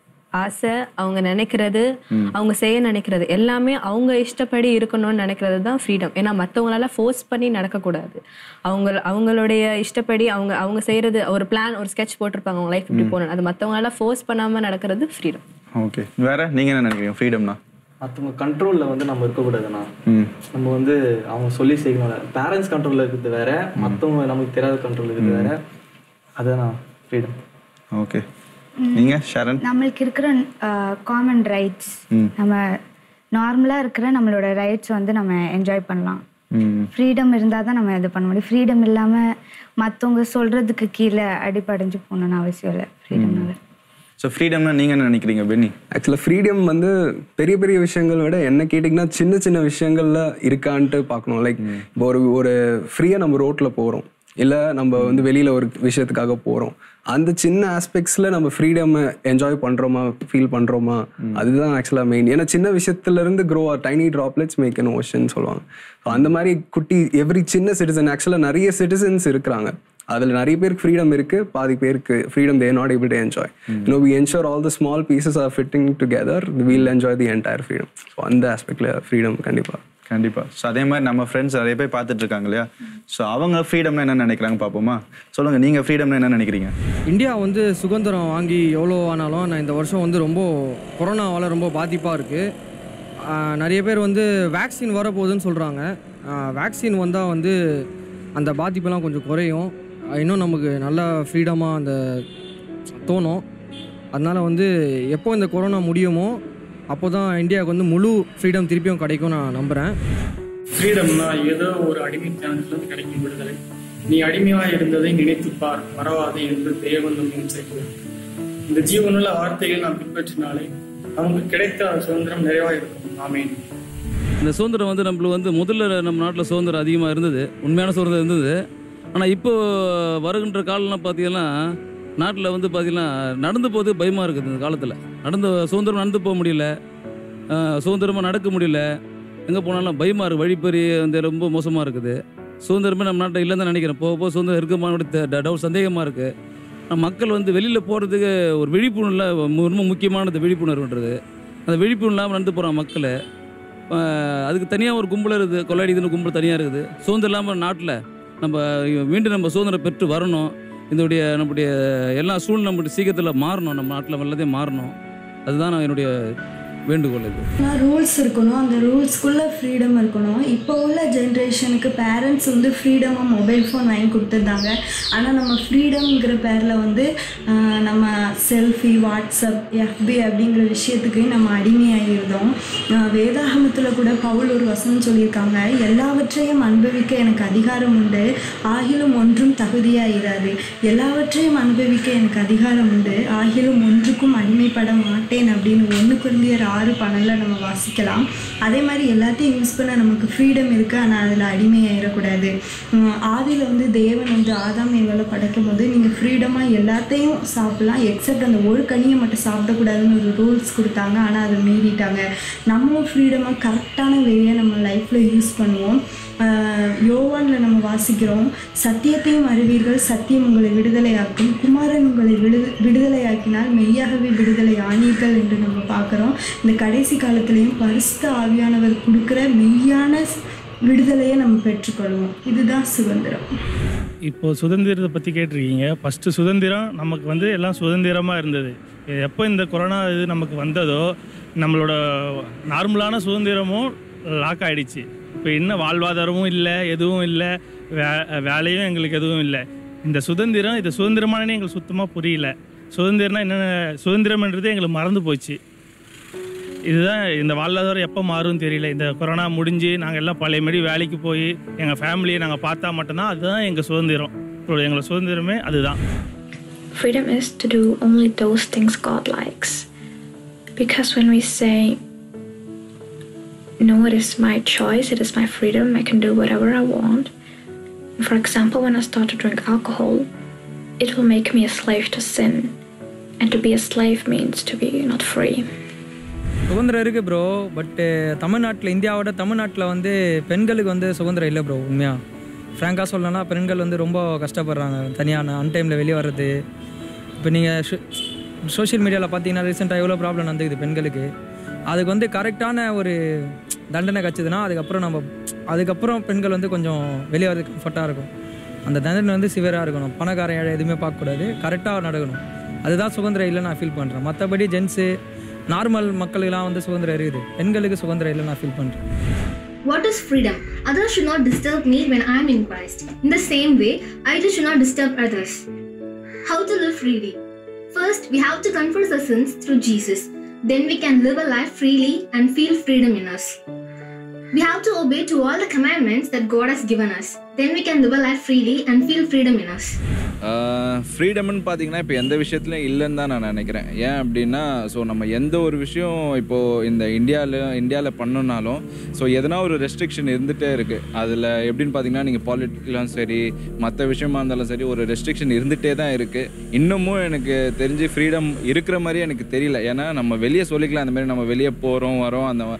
ஆசை அவங்க நினைக்கிறது அவங்க செய்ய நினைக்கிறது எல்லாமே அவங்க இஷ்டப்படி இருக்கணும்னு நினைக்கிறது தான் ஃப்ரீடம் ஏன்னா மற்றவங்களால ஃபோர்ஸ் பண்ணி நடக்கக்கூடாது அவங்க அவங்களுடைய இஷ்டப்படி அவங்க அவங்க செய்யறது ஒரு பிளான் ஒரு ஸ்கெட்ச் போட்டிருப்பாங்க அவங்க லைஃப் இப்படி போகணும் அது மற்றவங்களால ஃபோர்ஸ் பண்ணாம நடக்கிறது ஃப்ரீடம் ஓகே வேற நீங்கள் என்ன நினைக்கிறீங்க ஃப்ரீடம்னா மற்றவங்க கண்ட்ரோலில் வந்து நம்ம இருக்கக்கூடாதுண்ணா ம் நம்ம வந்து அவங்க சொல்லி செய்யணும் பேரண்ட்ஸ் கண்ட்ரோலில் இருக்கிறது வேற மற்றவங்க நமக்கு தெரியாத கண்ட்ரோல் இருக்கிறது வேற அதுதான் ஃப்ரீடம் ஓகே நீங்க ஷரண் நம்மளுக்கு இருக்கிற காமன் ரைட்ஸ் நம்ம நார்மலாக இருக்கிற நம்மளோட ரைட்ஸ் வந்து நம்ம என்ஜாய் பண்ணலாம் ம் ஃப்ரீடம் இருந்தால் தான் நம்ம இது பண்ண முடியும் ஃப்ரீடம் இல்லாமல் மற்றவங்க சொல்கிறதுக்கு கீழே அடிபடைஞ்சு போகணுன்னு அவசியம் இல்லை ஃப்ரீடம்னால ஸோ ஃப்ரீடம்னா நீங்க என்ன நினைக்கிறீங்க பென்னி ஆக்சுவலாக ஃப்ரீடம் வந்து பெரிய பெரிய விஷயங்கள் விட என்ன கேட்டிங்கன்னா சின்ன சின்ன விஷயங்கள்ல இருக்கான்ட்டு பார்க்கணும் லைக் இப்போ ஒரு ஒரு ஃப்ரீயாக நம்ம ரோட்டில் போகிறோம் இல்லை நம்ம வந்து வெளியில் ஒரு விஷயத்துக்காக போகிறோம் அந்த சின்ன ஆஸ்பெக்ட்ஸில் நம்ம ஃப்ரீடம் என்ஜாய் பண்ணுறோமா ஃபீல் பண்ணுறோமா அதுதான் ஆக்சுவலாக மெயின் ஏன்னா சின்ன விஷயத்துலேருந்து grow or tiny droplets make an ocean சொல்லுவாங்க So அந்த மாதிரி குட்டி எவ்ரி சின்ன சிட்டிசன் ஆக்சுவலாக நிறைய சிட்டிசன்ஸ் இருக்கிறாங்க அதில் நிறைய பேருக்கு ஃப்ரீடம் இருக்கு பாதி பேருக்கு freedom they're not able to enjoy no we ensure all the small pieces are fitting together will enjoy the entire freedom so அந்த ஆஸ்பெக்டில் ஃப்ரீடம் கண்டிப்பாக கண்டிப்பா ஸோ அதே மாதிரி நம்ம ஃப்ரெண்ட்ஸ் நிறைய பேர் பார்த்துட்டு இருக்காங்க இல்லையா ஸோ அவங்க ஃப்ரீடம்னா என்ன நினைக்கிறாங்க பார்ப்போமா சொல்லுங்க நீங்க ஃப்ரீடம்னா என்ன நினைக்கிறீங்க இந்தியா வந்து சுதந்திரம் வாங்கி எவ்வளோ ஆனாலும் நான் இந்த வருஷம் வந்து ரொம்ப கொரோனாவால் ரொம்ப பாதிப்பாக இருக்குது நிறைய பேர் வந்து வேக்சின் வரப்போகுதுன்னு சொல்கிறாங்க வேக்சின் வந்தால் வந்து அந்த பாதிப்பெல்லாம் கொஞ்சம் குறையும் ஆஹ் இன்னும் நமக்கு நல்லா ஃப்ரீடமாக அந்த தோணும் அதனால் வந்து எப்போ இந்த கொரோனா முடியுமோ அப்போ தான் இந்தியாவுக்கு வந்து முழு ஃப்ரீடம் திருப்பியும் கிடைக்கும் நான் நம்புகிறேன் ஃப்ரீடம்னா ஏதோ ஒரு அடிமைத்தனத்திலிருந்து கிடைக்கும் விடுதலை நீ அடிமையாக இருந்ததை நினைத்துப் பார் மறவாதே என்று தேவன் நம்மையும் செய்கிறார் இந்த ஜீவனுள்ள வார்த்தைகளை நாம் பின்பற்றினாலே நமக்கு கிடைத்த சுதந்திரம் நிறைவாக இருக்கும் ஆமேன் இந்த சுதந்திரம் வந்து நம்மளுக்கு வந்து முதல்ல நம்ம நாட்டில் சுதந்திரம் அதிகமாக இருந்தது உண்மையான சுதந்திரம் இருந்தது ஆனால் இப்போ வருகின்ற காலம்லாம் பார்த்தீங்கன்னா நாட்டில் வந்து பார்த்தீங்கன்னா நடந்து போகிறது பயமாக இருக்குது இந்த காலத்தில் நடந்து சுதந்திரம் நடந்து போக முடியல சுதந்திரமாக நடக்க முடியல எங்கே போனாலும் பயமாக இருக்குது வழிப்பறி வந்து ரொம்ப மோசமாக இருக்குது சுதந்திரமே நம்ம நாட்டில் இல்லைன்னு தான் நினைக்கிறேன் போக போக சுதந்திரம் இருக்குமானோட டவுட் சந்தேகமாக இருக்குது ஆனால் மக்கள் வந்து வெளியில் போகிறதுக்கு ஒரு விழிப்புணர்வில் ரொம்ப முக்கியமானது விழிப்புணர்வுன்றது அந்த விழிப்புணர்வு இல்லாமல் நடந்து போகிறான் மக்கள் ஆஹ் அதுக்கு தனியாக ஒரு கும்பல் இருக்குது கொள்ளாடிதுன்னு கும்பல் தனியாக இருக்குது சுதந்திரம் இல்லாமல் நாட்டில் நம்ம மீண்டும் நம்ம சுதந்திரம் பெற்று வரணும் இதனுடைய நம்முடைய எல்லா சூழ்நிலை நம்முடைய சீக்கிரத்தில் மாறணும் நம்ம நாட்டில் எல்லாத்தையும் மாறணும் அதுதான் நான் என்னுடைய வேண்டுகோள் இது ரூல்ஸ் இருக்கணும் அந்த ரூல்ஸ்க்குள்ளே ஃப்ரீடம் இருக்கணும் இப்போ உள்ள ஜென்ரேஷனுக்கு பேரண்ட்ஸ் வந்து ஃப்ரீடமாக மொபைல் ஃபோன் வாங்கி கொடுத்துருந்தாங்க ஆனால் நம்ம ஃப்ரீடம்ங்கிற பேரில் வந்து ஆஹ், நம்ம செல்ஃபி வாட்ஸ்அப் எஃபி அப்படிங்கிற விஷயத்துக்கு நம்ம அடிமையாகிருந்தோம் ஆஹ், வேதாகமத்தில் கூட பவுல் ஒரு வசனம் சொல்லியிருக்காங்க எல்லாவற்றையும் அனுபவிக்க எனக்கு அதிகாரம் உண்டு ஆகிலும் ஒன்றும் தகுதியாயிராது எல்லாவற்றையும் அனுபவிக்க எனக்கு அதிகாரம் உண்டு ஆகிலும் ஒன்றுக்கும் அடிமைப்பட மாட்டேன் அப்படின்னு ஒன்று குருந்தியர் ஆறு பன்னெண்டில் நம்ம வாசிக்கலாம் அதே மாதிரி எல்லாத்தையும் யூஸ் பண்ண நமக்கு ஃப்ரீடம் இருக்குது ஆனால் அதில் அடிமையாயிடக்கூடாது ஆதியில் வந்து தேவன் வந்து ஆதாம் ஏவலை படைக்கும் போது நீங்கள் ஃப்ரீடமாக எல்லாத்தையும் சாப்பிடலாம் எக்ஸப்ட் அந்த ஒரு கனியை மட்டும் சாப்பிடக்கூடாதுன்னு ஒரு ரூல்ஸ் கொடுத்தாங்க ஆனால் அதை மீறிட்டாங்க நம்மளும் ஃப்ரீடமாக கரெக்டான வேலையை நம்ம லைஃப்பில் யூஸ் பண்ணுவோம் ஆஹ் யோவானில் நம்ம வாசிக்கிறோம் சத்தியத்தையும் அறிவீர்கள் சத்தியம் உங்களை விடுதலையாக்கும் குமாரன் உங்களை விடு விடுதலையாக்கினால் மெய்யாகவே விடுதலை ஆனீர்கள் என்று நம்ம பார்க்குறோம் இந்த கடைசி காலத்துலேயும் பரிசுத்த ஆவியானவர் கொடுக்குற மெய்யான விடுதலையை நம்ம பெற்றுக்கொள்வோம் இதுதான் சுதந்திரம் இப்போ சுதந்திரத்தை பற்றி கேட்டிருக்கீங்க ஃபஸ்ட்டு சுதந்திரம் நமக்கு வந்து எல்லாம் சுதந்திரமாக இருந்தது எப்போ இந்த கொரோனா இது நமக்கு வந்ததோ நம்மளோட நார்மலான சுதந்திரமும் லாக் ஆயிடுச்சு இப்போ என்ன வாழ்வாதாரமும் இல்லை எதுவும் இல்லை வே வேலையும் எங்களுக்கு எதுவும் இல்லை இந்த சுதந்திரம் இது சுதந்திரமானே எங்களுக்கு சுத்தமாக புரியல சுதந்திரம்னா என்னென்ன சுதந்திரம்ன்றது எங்களுக்கு மறந்து போச்சு இதுதான் இந்த வாழ்வாதாரம் எப்போ மாறும்னு தெரியல இந்த கொரோனா முடிஞ்சு நாங்கள் எல்லாம் பழைய மாதிரி வேலைக்கு போய் எங்கள் ஃபேமிலியை நாங்கள் பார்த்தா மட்டும்தான் அதுதான் எங்கள் சுதந்திரம் இப்போ எங்களோட சுதந்திரமே அதுதான் Freedom is to do only those things God likes. Because when we say, No, it is my choice, it is my freedom, I can do whatever I want. For example, when I start to drink alcohol, it will make me a slave to sin. And to be a slave means to be not free. சுதந்திரம் இருக்குது bro பட்டு தமிழ்நாட்டில் இந்தியாவோட தமிழ்நாட்டில் வந்து பெண்களுக்கு வந்து சுதந்திரம் இல்லை ப்ரோ உண்மையாக ஃப்ராங்காக சொல்லணும்னா பெண்கள் வந்து ரொம்ப கஷ்டப்படுறாங்க தனியான அன்டைமில் வெளியே வர்றது இப்போ நீங்கள் சோஷியல் மீடியாவில் பார்த்தீங்கன்னா ரீசெண்டாக எவ்வளோ ப்ராப்ளம் நடந்துக்குது பெண்களுக்கு அதுக்கு வந்து கரெக்டான ஒரு தண்டனை கிடச்சிதுன்னா அதுக்கப்புறம் நம்ம அதுக்கப்புறம் பெண்கள் வந்து கொஞ்சம் வெளியே வரது கம்ஃபர்ட்டாக இருக்கும் அந்த தண்டனை வந்து சிவியராக இருக்கணும் பணக்காரன் ஏழை எதுவுமே பார்க்கக்கூடாது கரெக்டாக நடக்கணும் அதுதான் சுதந்திரம் இல்லை நான் ஃபீல் பண்ணுறேன் மற்றபடி ஜென்ஸு நார்மல் மக்களுக்கெல்லாம் வந்து சுதந்திரம் இருக்குது பெண்களுக்கு சுதந்திரம் இல்லை நான் ஃபீல் பண்ணுறேன் What is freedom? Others should not disturb me when I am in Christ. In the same way, I too should not disturb others. How to live freely? First, we have to confess our sins through Jesus. Then we can live a life freely and feel freedom in us. We have to obey to all the commandments that God has given us. Then we can live a life freely and feel freedom in us. ஃப்ரீடம்னு பார்த்தீங்கன்னா இப்போ எந்த விஷயத்துலையும் இல்லைன்னு தான் நான் நினைக்கிறேன் ஏன் அப்படின்னா ஸோ நம்ம எந்த ஒரு விஷயம் இப்போது இந்த இந்தியாவில் இந்தியாவில் பண்ணோன்னாலும் ஸோ எதனா ஒரு ரெஸ்ட்ரிக்ஷன் இருந்துகிட்டே இருக்குது அதில் எப்படின்னு பார்த்தீங்கன்னா நீங்கள் பாலிட்டிக்கலும் சரி மற்ற விஷயமா இருந்தாலும் சரி ஒரு ரெஸ்ட்ரிக்ஷன் இருந்துகிட்டே தான் இருக்குது இன்னமும் எனக்கு தெரிஞ்சு ஃப்ரீடம் இருக்கிற மாதிரி எனக்கு தெரியல ஏன்னா நம்ம வெளியே சொல்லிக்கலாம் அந்த மாதிரி நம்ம வெளியே போகிறோம் வரோம் அந்த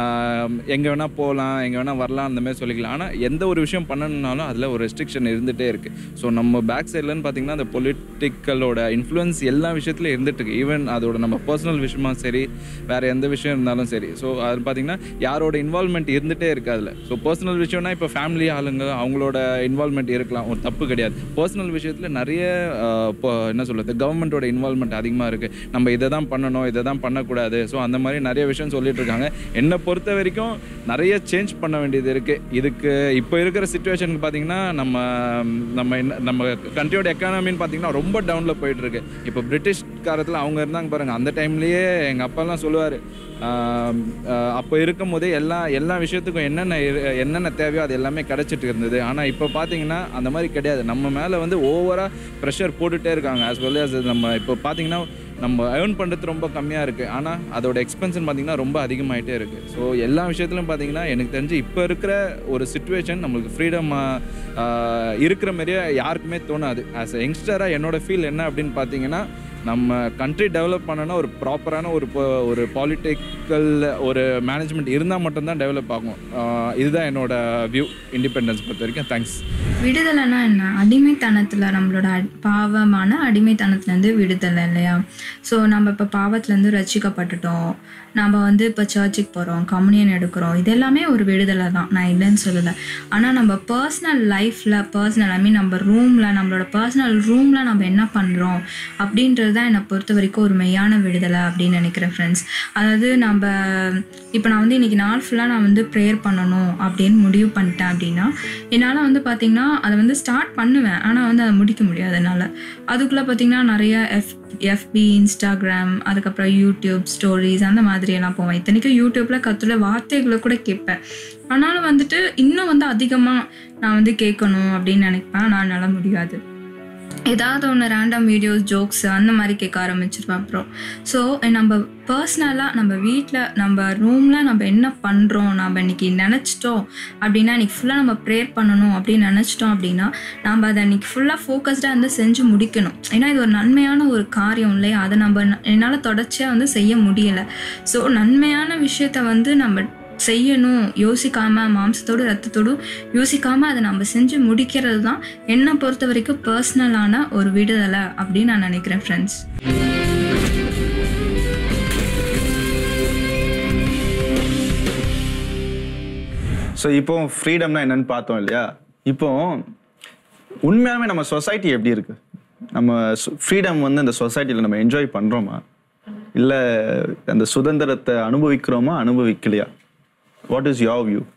எங்கே வேணால் போகலாம் எங்கே வேணால் வரலாம் அந்த மாதிரி சொல்லிக்கலாம் ஆனால் எந்த ஒரு விஷயம் பண்ணணும்னாலும் அதில் ஒரு ரெஸ்ட்ரிக்ஷன் இருந்துகிட்டே இருக்குது ஸோ நம்ம பேக் சைட்லன்னு பார்த்தீங்கன்னா அந்த பொலிட்டிக்கலோட இன்ஃப்ளூயன்ஸ் எல்லா விஷயத்துலையும் இருந்துட்டு இருக்கு ஈவன் அதோட நம்ம பர்சனல் விஷயமா சரி வேறு எந்த விஷயம் இருந்தாலும் சரி ஸோ அது பார்த்தீங்கன்னா யாரோட இன்வால்மெண்ட் இருந்துகிட்டே இருக்கு அதில் ஸோ பர்சனல் விஷயம்னா இப்போ ஃபேமிலி ஆளுங்க அவங்களோட இன்வால்மெண்ட் இருக்கலாம் ஒரு தப்பு கிடையாது பர்சனல் விஷயத்தில் நிறைய ஆஹ், இப்போ என்ன சொல்கிறது கவர்மெண்ட்டோட இன்வால்மெண்ட் அதிகமாக இருக்குது நம்ம இதை தான் பண்ணணும் இதை தான் பண்ணக்கூடாது ஸோ அந்த மாதிரி நிறைய விஷயம் சொல்லிட்டு இருக்காங்க என்னை பொறுத்த வரைக்கும் நிறைய சேஞ்ச் பண்ண வேண்டியது இருக்குது இதுக்கு இப்போ இருக்கிற சுச்சுவேஷனுக்கு பார்த்தீங்கன்னா நம்ம நம்ம என்ன நம்ம கண்ட்ரியோட எக்கானமின்னு பார்த்தீங்கன்னா ரொம்ப டவுனில் போயிட்டு இருக்கு இப்போ பிரிட்டிஷ் காலத்தில் அவங்க இருந்தாங்க பாருங்க அந்த டைம்லேயே எங்கள் அப்பாலாம் சொல்லுவார் அப்போ இருக்கும் போதே எல்லா எல்லா விஷயத்துக்கும் என்னென்ன இரு- என்னென்ன தேவையோ அது எல்லாமே கிடச்சிட்டு இருந்தது ஆனால் இப்போ பார்த்தீங்கன்னா அந்த மாதிரி கிடையாது நம்ம மேலே வந்து ஓவராக ப்ரெஷர் போட்டுகிட்டே இருக்காங்க as well as நம்ம இப்போ பார்த்தீங்கன்னா நம்ம ஏர்ன் பண்ணுறது ரொம்ப கம்மியாக இருக்குது ஆனால் அதோட எக்ஸ்பென்ஷன் பார்த்தீங்கன்னா ரொம்ப அதிகமாயிட்டே இருக்குது ஸோ எல்லா விஷயத்துலையும் பார்த்தீங்கன்னா எனக்கு தெரிஞ்சு இப்போ இருக்கிற ஒரு சுச்சுவேஷன் நம்மளுக்கு ஃப்ரீடம் இருக்கிற மாதிரியே யாருக்குமே தோணாது ஆஸ் அ யங்ஸ்டராக என்னோட ஃபீல் என்ன அப்படின்னு பார்த்தீங்கன்னா நம்ம கண்ட்ரி டெவலப் பண்ணனா ஒரு ப்ராப்பரான ஒரு po- ஒரு பாலிட்டிக்கல் ஒரு மேனேஜ்மெண்ட் இருந்தால் மட்டும்தான் டெவலப் ஆகும் ஆஹ் இதுதான் என்னோட வியூ இண்டிபெண்டன்ஸ் பொறுத்த வரைக்கும் தேங்க்ஸ் விடுதலைனா என்ன அடிமைத்தனத்தில் நம்மளோட அட்- பாவமான அடிமைத்தனத்துலேருந்து விடுதலை இல்லையா ஸோ நம்ம இப்போ பாவத்துலேருந்து ரசிக்கப்பட்டுட்டோம் நம்ம வந்து இப்போ சர்ச்சுக்கு போகிறோம் கம்யூனியன் எடுக்கிறோம் இது எல்லாமே ஒரு விடுதலை தான் நான் இல்லைன்னு சொல்லலை ஆனால் நம்ம பர்சனல் லைஃப்பில் பர்சனல் ஐ மீன் நம்ம ரூமில் நம்மளோட பர்சனல் ரூமில் நம்ம என்ன பண்ணுறோம் அப்படின்றது தான் என்னை பொறுத்த வரைக்கும் ஒரு மெய்யான விடுதலை அப்படின்னு நினைக்கிறேன் ஃப்ரெண்ட்ஸ் அதாவது நம்ம இப்போ நான் வந்து இன்னைக்கு நாள் ஃபுல்லாக நான் வந்து ப்ரேயர் பண்ணணும் அப்படின்னு முடிவு பண்ணிட்டேன் அப்படின்னா என்னால் வந்து பார்த்திங்கன்னா அதை வந்து ஸ்டார்ட் பண்ணுவேன் ஆனால் வந்து அதை முடிக்க முடியாது என்னால் அதுக்குள்ளே பார்த்திங்கன்னா நிறைய எஃப் எஃபி இன்ஸ்டாகிராம் அதுக்கப்புறம் யூடியூப் ஸ்டோரிஸ் அந்த மாதிரி எல்லாம் போவேன் இத்தனைக்கும் யூடியூப்பில் கற்றுல வார்த்தைகளை கூட கேட்பேன் ஆனாலும் வந்துட்டு இன்னும் வந்து அதிகமாக நான் வந்து கேட்கணும் அப்படின்னு நினைப்பேன் நான் என்னால் முடியாது ஏதாவது ஒன்று ரேண்டம் வீடியோஸ் ஜோக்ஸ் அந்த மாதிரி கேட்க ஆரம்பிச்சிருவேன் அப்புறம் ஸோ நம்ம பர்சனலாக நம்ம வீட்டில் நம்ம ரூமில் நம்ம என்ன பண்ணுறோம் நம்ம இன்னைக்கு நினச்சிட்டோம் அப்படின்னா இன்னைக்கு ஃபுல்லாக நம்ம ப்ரேயர் பண்ணணும் அப்படின்னு நினச்சிட்டோம் அப்படின்னா நம்ம அதை இன்னைக்கு ஃபுல்லாக ஃபோக்கஸ்டாக வந்து செஞ்சு முடிக்கணும் ஏன்னா இது ஒரு நன்மையான ஒரு காரியம் இல்லையா அதை நம்ம என்னால் தொடர்ச்சியாக வந்து செய்ய முடியலை ஸோ நன்மையான விஷயத்த வந்து நம்ம செய்யணும் யோசிக்காம மாம்சத்தோடு ரத்தத்தோடு யோசிக்காம அதை நம்ம செஞ்சு முடிக்கிறது தான் என்னை பொறுத்த வரைக்கும் பர்சனலான ஒரு விடுதலை அப்படின்னு நான் நினைக்கிறேன் ஃப்ரெண்ட்ஸ் ஸோ இப்போ ஃப்ரீடம்னா என்னன்னு பார்த்தோம் இல்லையா இப்போ உண்மையாலுமே நம்ம சொசைட்டி எப்படி இருக்கு நம்ம ஃப்ரீடம் வந்து இந்த சொசைட்டியில் நம்ம என்ஜாய் பண்ணுறோமா இல்லை அந்த சுதந்திரத்தை அனுபவிக்கிறோமா அனுபவிக்கலையா what is your view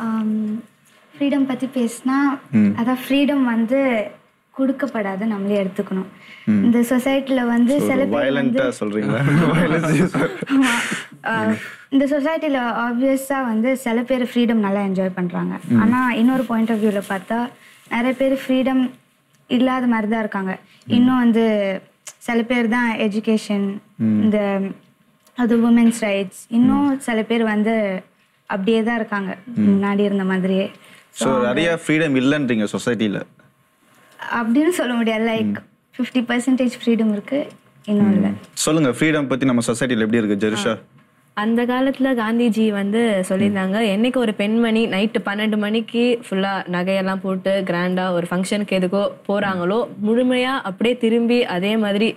freedom பற்றி பேசினா ம். அதான் ஃப்ரீடம் வந்து கொடுக்கப்படாது நம்மளே எடுத்துக்கணும் இந்த சொசைட்டியில் வந்து சில பேர் வந்து வயலண்டா சொல்றீங்களா Violence. ஆமா. ஆஹ் இந்த சொசைட்டியில் ஆப்வியஸாக வந்து சில பேர் ஃப்ரீடம் நல்லா என்ஜாய் பண்ணுறாங்க ம். ஆனால் இன்னொரு பாயிண்ட் ஆஃப் வியூவில் பார்த்தா நிறைய பேர் ஃப்ரீடம் இல்லாத மாதிரி தான் இருக்காங்க இன்னும் வந்து சில பேர் தான் எஜுகேஷன் ம். இந்த அது உமன்ஸ் ரைட்ஸ் இன்னும் சில பேர் வந்து அப்படியே தான் இருக்காங்க ம். முன்னாடி இருந்த மாதிரியே ஸோ நிறைய ஃப்ரீடம் இல்லைன்றீங்க சொசைட்டியில் அப்படின்னு சொல்ல முடியாது லைக் ஃபிஃப்டி பர்சன்டேஜ் ஃப்ரீடம் இருக்கு இன்னும் இல்லை சொல்லுங்க ஃப்ரீடம் பத்தி நம்ம சொசைட்டியில் எப்படி இருக்கு ஜெரிஷா அந்த காலத்துல காந்திஜி வந்து சொல்லியிருந்தாங்க என்னைக்கு ஒரு பெண்மணி நைட்டு பன்னெண்டு மணிக்கு ஃபுல்லா நகையெல்லாம் போட்டு கிராண்டா ஒரு ஃபங்க்ஷனுக்கு எதுக்கோ போறாங்களோ முழுமையா அப்படியே திரும்பி அதே மாதிரி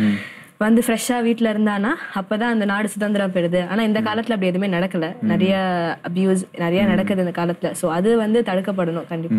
வந்து ஃப்ரெஷ்ஷா வீட்ல இருந்தானா அப்பதான் அந்த நாடு சுதந்திரம் பெறுது ஆனா இந்த காலத்துல அப்படி எதுவுமே நடக்கல நிறைய அபியூஸ் நிறைய நடக்குது இந்த காலத்துல சோ அது வந்து தடுக்கப்படணும் கண்டிப்பா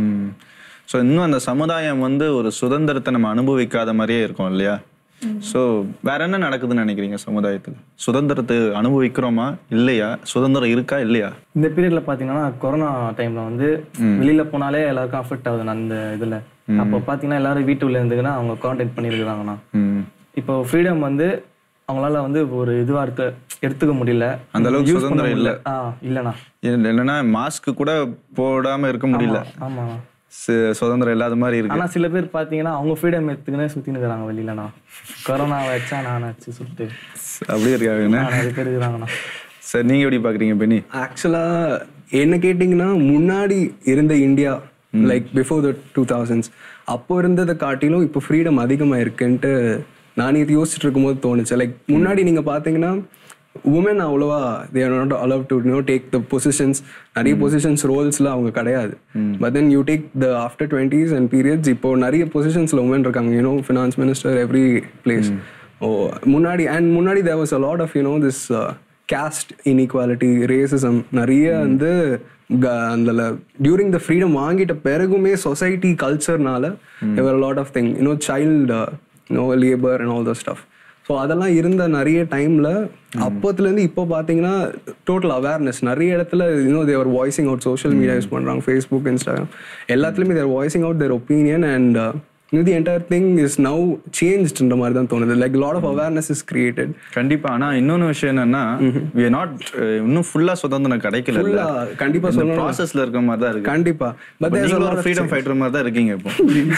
ஸோ இன்னும் அந்த சமுதாயம் வந்து ஒரு சுதந்திரத்தை நம்ம அனுபவிக்காத மாதிரியே இருக்கும் இல்லையா ஸோ வேற என்ன நடக்குதுன்னு நினைக்கிறீங்க சமுதாயத்தில் சுதந்திரத்தை அனுபவிக்கிறோமா இல்லையா சுதந்திரம் இருக்கா இல்லையா இந்த பீரியட்ல பாத்தீங்கன்னா கொரோனா டைம்ல வந்து ம். வெளியில போனாலே எல்லாருக்கும் அஃபெக்ட் ஆகுது அந்த இதுல ம். அப்போ பாத்தீங்கன்னா எல்லாரும் வீட்டுக்குள்ள இருந்துங்கன்னா அவங்க குவாரண்டைன் பண்ணியிருக்கிறாங்கண்ணா ம். இப்போ ஃப்ரீடம் வந்து அவங்களால வந்து ஒரு இதுவா இருக்க எடுத்துக்க முடியல அந்த அளவுக்கு Use பண்ண சுதந்திரம் முடியல. இல்ல. ஆ இல்லண்ணா இல்லைன்னா மாஸ்க் கூட போடாம இருக்க முடியல ஆமா சு- சுதந்திரம் இல்லாத மாதிரி இருக்கு ஆனா சில பேர் பாத்தீங்கன்னா அவங்க ஃப்ரீடம் எடுத்துக்கினே சுத்தின்னு இருக்கிறாங்க வெளியிலண்ணா கொரோனா வச்சா நான் ஆச்சு சொல்லிட்டு அப்படி இருக்காங்க ஆ, நிறைய பேர் இருக்கிறாங்கண்ணா சார் நீங்க எப்படி பாக்குறீங்க பெனி ஆக்சுவலாக என்ன கேட்டிங்கன்னா முன்னாடி இருந்த India like before the two thousands அப்போ இருந்ததை காட்டிலும் இப்போ ஃப்ரீடம் அதிகமாக இருக்குன்ட்டு நான் இது யோசிச்சுட்டு இருக்கும்போது தோணுச்சு லைக் முன்னாடி நீங்கள் பார்த்தீங்கன்னா உமன் அவ்வளோவா they're not allow to no take the positions நிறைய பொசிஷன்ஸ் ரோல்ஸ்லாம் அவங்க கிடையாது but then you take the after twenties and periods இப்போ நிறைய பொசிஷன்ஸில் உமன் இருக்காங்க you know finance minister every place oh முன்னாடி அண்ட் முன்னாடி there was a lot of you know this caste inequality racism நிறைய வந்து க- அந்த டியூரிங் த ஃப்ரீடம் வாங்கிட்ட பிறகுமே சொசைட்டி கல்ச்சர்னால ever lot of thing you know child no labour and all the stuff so அதெல்லாம் இருந்த நிறைய டைமில் அப்போத்துலேருந்து இப்போ பார்த்தீங்கன்னா டோட்டல் அவேர்னஸ் நிறைய இடத்துல இன்னும் they were voicing out social media use பண்ணுறாங்க ஃபேஸ்புக் இன்ஸ்டாகிராம் எல்லாத்துலேயுமே they're voicing out their opinion and the entire thing is now சேஞ்ச்ன்ற மாதிரி தான் தோணுது like lot of awareness is created கண்டிப்பா ஆனா இன்னொன்னு விஷயம் என்னன்னா we are not அஹ், இன்னும் ஃபுல்லா சுதந்திரம் கிடைக்கல Full ஆ, கண்டிப்பா சொல்லணும். ப்ராசஸ்ல இருக்க மாதிரி தான் இருக்கு கண்டிப்பா But பட் நீங்களும் ஒரு ஃப்ரீடம் ஃபைட்டர் மாதிரி தான் இருக்கீங்க இப்போ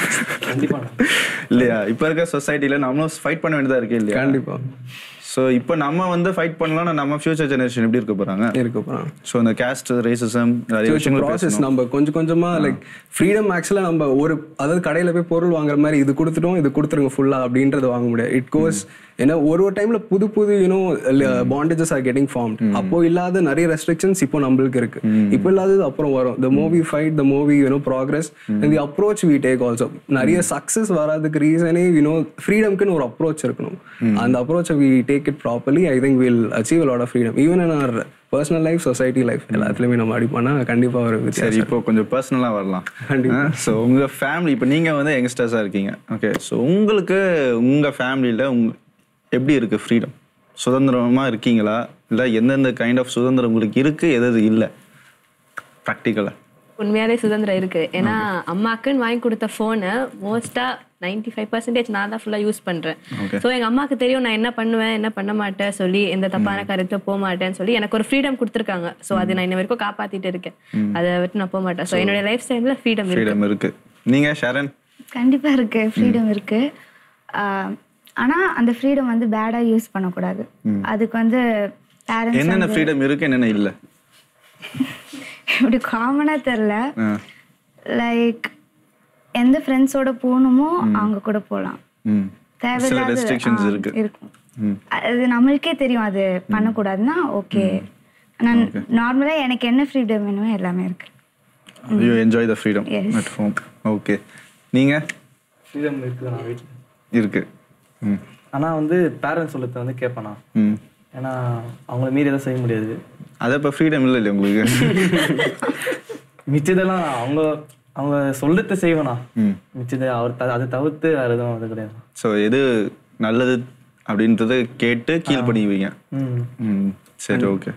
இல்லையா இப்ப இருக்க சொசைட்டில நம்மளும் ஃபைட் பண்ண வேண்டியதா இருக்கு இல்லையா கண்டிப்பா சோ இப்போ நம்ம வந்து ஃபைட் பண்ணலாம்னா நம்ம ஃபியூச்சர் ஜெனரேஷன் எப்படி இருக்க போறாங்க இருக்க போறாங்க சோ இந்த கேஸ்ட் ரேசிசம் நிறைய விஷயங்கள் ப்ராசஸ் பேசணும் நம்ம கொஞ்சம் கொஞ்சமா லைக் ஃப்ரீடம் ஆக்சுவலா நம்ம ஒரு அதாவது கடையில போய் பொருள் வாங்குற மாதிரி இது கொடுத்துட்டோம் இது கொடுத்துருங்க ஃபுல்லா அப்படின்றத வாங்க முடியாது இட் கோஸ் ஏன்னா ஒரு ஒரு டைம்ல புது புது you know bondages are getting formed அப்போ இல்லாத நிறைய ரெஸ்ட்ரிக்ஷன்ஸ் இப்போ நம்மளுக்கு இருக்கு இப்போ இல்லாதது அப்புறம் வரும் the movie fight the movie you know progress the approach we take also நிறைய சக்ஸஸ் வராதுக்கு ரீசனே யூனோ ஃப்ரீடம்க்குன்னு ஒரு அப்ரோச் இருக்கணும் அந்த அப்ரோச்சை we take it properly I think will achieve lot of freedom even in our personal life society life எல்லாத்துலயுமே நம்ம அடி பண்ணா கண்டிப்பா ஒரு சரி வித்தியாசம் இப்போ கொஞ்சம் பர்சனலாக வரலாம் ஸோ உங்கள் ஃபேமிலி இப்போ நீங்கள் வந்து யங்ஸ்டர்ஸாக இருக்கீங்க ஓகே ஸோ உங்களுக்கு உங்கள் ஃபேமிலியில் உங்க எப்படி இருக்குது ஃப்ரீடம் சுதந்திரமாக இருக்கீங்களா இல்லை எந்தெந்த கைண்ட் ஆஃப் சுதந்திரம் உங்களுக்கு இருக்குது எது எது இல்லை ப்ராக்டிக்கலாக உண்மையாலே சுதந்திரம் இருக்கு ஏன்னா அம்மாக்குன்னு வாங்கி கொடுத்த ஃபோனை மோஸ்டா நைன்டி ஃபைவ் பர்சன்டேஜ் நான் தான் ஃபுல்லாக யூஸ் பண்றேன் Okay. ஸோ எங்க அம்மாக்கு தெரியும் நான் என்ன பண்ணுவேன் என்ன பண்ண மாட்டேன் சொல்லி எந்த தப்பான கருத்தை போக மாட்டேன்னு சொல்லி எனக்கு ஒரு ஃப்ரீடம் கொடுத்துருக்காங்க ஸோ அது நான் இன்ன வரைக்கும் காப்பாத்திட்டு இருக்கேன் ம். அதை விட்டு நான் போக மாட்டேன் ஸோ என்னோட லைஃப் ஸ்டைல்ல ஃப்ரீடம் இருக்கு ஃப்ரீடம் இருக்குது நீங்கள் ஷரண் கண்டிப்பா இருக்கு ஃப்ரீடம் இருக்கு ஆஹ் ஆனா அந்த ஃப்ரீடம் வந்து பேடா யூஸ் பண்ணக்கூடாது ம். அதுக்கு வந்து பேரண்ட்ஸ் என்னென்ன ஃப்ரீடம் இருக்குது என்னென்ன இல்லை இப்படி காமனா தெரில லைக் எந்த ஃப்ரெண்ட்ஸோட போகணுமோ அவங்க கூட போகலாம் ம் சில தேவையில்லாத ரெஸ்ட்ரிக்ஷன்ஸ் ஆ, இருக்கு இருக்கும் ம் அது நம்மளுக்கே தெரியும் அது பண்ணக்கூடாதுன்னா ஓகே நான் நார்மலா எனக்கு என்ன ஃப்ரீடம் வேணுமோ எல்லாமே இருக்கு you enjoy the freedom Yes. At home okay நீங்கள் ஃப்ரீடம் இருக்குது நான் வீட்டில் இருக்கு ம் ஆனால் வந்து பேரண்ட்ஸ் சொல்லத்தை வந்து கேட்பேனா ம் ஏன்னா அவங்கள மீறி எதுவும் செய்ய முடியாது அது இப்போ ஃப்ரீடம் இல்லை இல்லையா உங்களுக்கு மிச்சதெல்லாம் அவங்க அவங்க சொல்லத்தை செய்வேனா ம் மிச்சதை அவர் த- அதை தவிர்த்து வேறு எதுவும் அது கிடையாது ஸோ எது நல்லது அப்படின்றத கேட்டு கீழ் பண்ணிக்குவீங்க ம் ம் சரி ஓகே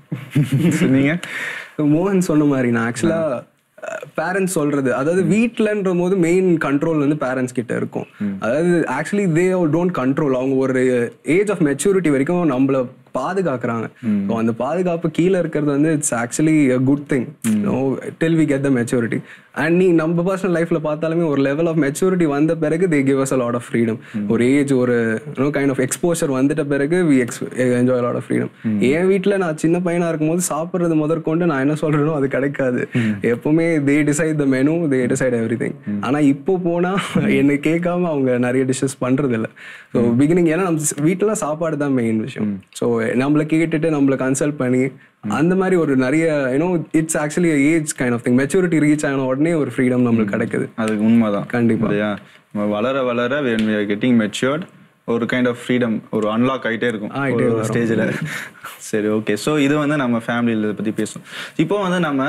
நீங்க மோகன் சொன்ன மாதிரி நான் ஆக்சுவலா பேரண்ட்ஸ் சொல்றது அதாவது வீட்லன்ற போது மெயின் கண்ட்ரோல் வந்து பேரண்ட்ஸ் கிட்ட இருக்கும் அதாவது ஆக்சுவலி தே டோன்ட் கண்ட்ரோல் அவங்க ஒரு ஏஜ் ஆஃப் மெச்சூரிட்டி வரைக்கும் நம்மள பாதுகாக்கிறாங்க ஸோ அந்த பாதுகாப்பு கீழே இருக்கிறது வந்து it's actually a good thing no till we get the maturity and நீ நம்ம பர்சனல் லைஃப்ல பார்த்தாலுமே ஒரு லெவல் ஆஃப் மெச்சூரிட்டி வந்த பிறகு they give us a lot of freedom ஒரு ஏஜ் ஒரு நோ கைண்ட் ஆஃப் எக்ஸ்போஷர் வந்துட்ட பிறகு we ex enjoy lot of freedom என் வீட்டில் நான் சின்ன பையனா இருக்கும்போது சாப்பிட்றது முதற்கொண்டு நான் என்ன சொல்றேனோ அது கிடைக்காது எப்பவுமே they decide the menu they decide everything ஆனால் இப்போ போனா என்னை கேட்காம அவங்க நிறைய டிஷ்ஷஸ் பண்றது இல்லை ஸோ பிகினிங் ஏன்னா நம்ம வீட்டில் சாப்பாடு தான் மெயின் விஷயம் ஸோ நம்மளை கேட்டுட்டு நம்மளை கன்சல்ட் பண்ணி அந்த மாதிரி ஒரு நிறைய you know it's actually age kind of thing maturity reach ஆன உடனே ஒரு ஃப்ரீடம் நம்மளுக்கு கிடைக்குது அது உண்மைதான் கண்டிப்பா இல்லையா நம்ம வளர வளர when we are getting matured ஒரு கைண்ட் ஆஃப் ஃப்ரீடம் ஒரு அன்லாக் ஆகிட்டே இருக்கும் ஆயிட்டே ஒரு வரும். ஸ்டேஜில் சரி ஓகே ஸோ இது வந்து நம்ம ஃபேமிலியில் இதை பற்றி பேசுவோம் இப்போ வந்து நம்ம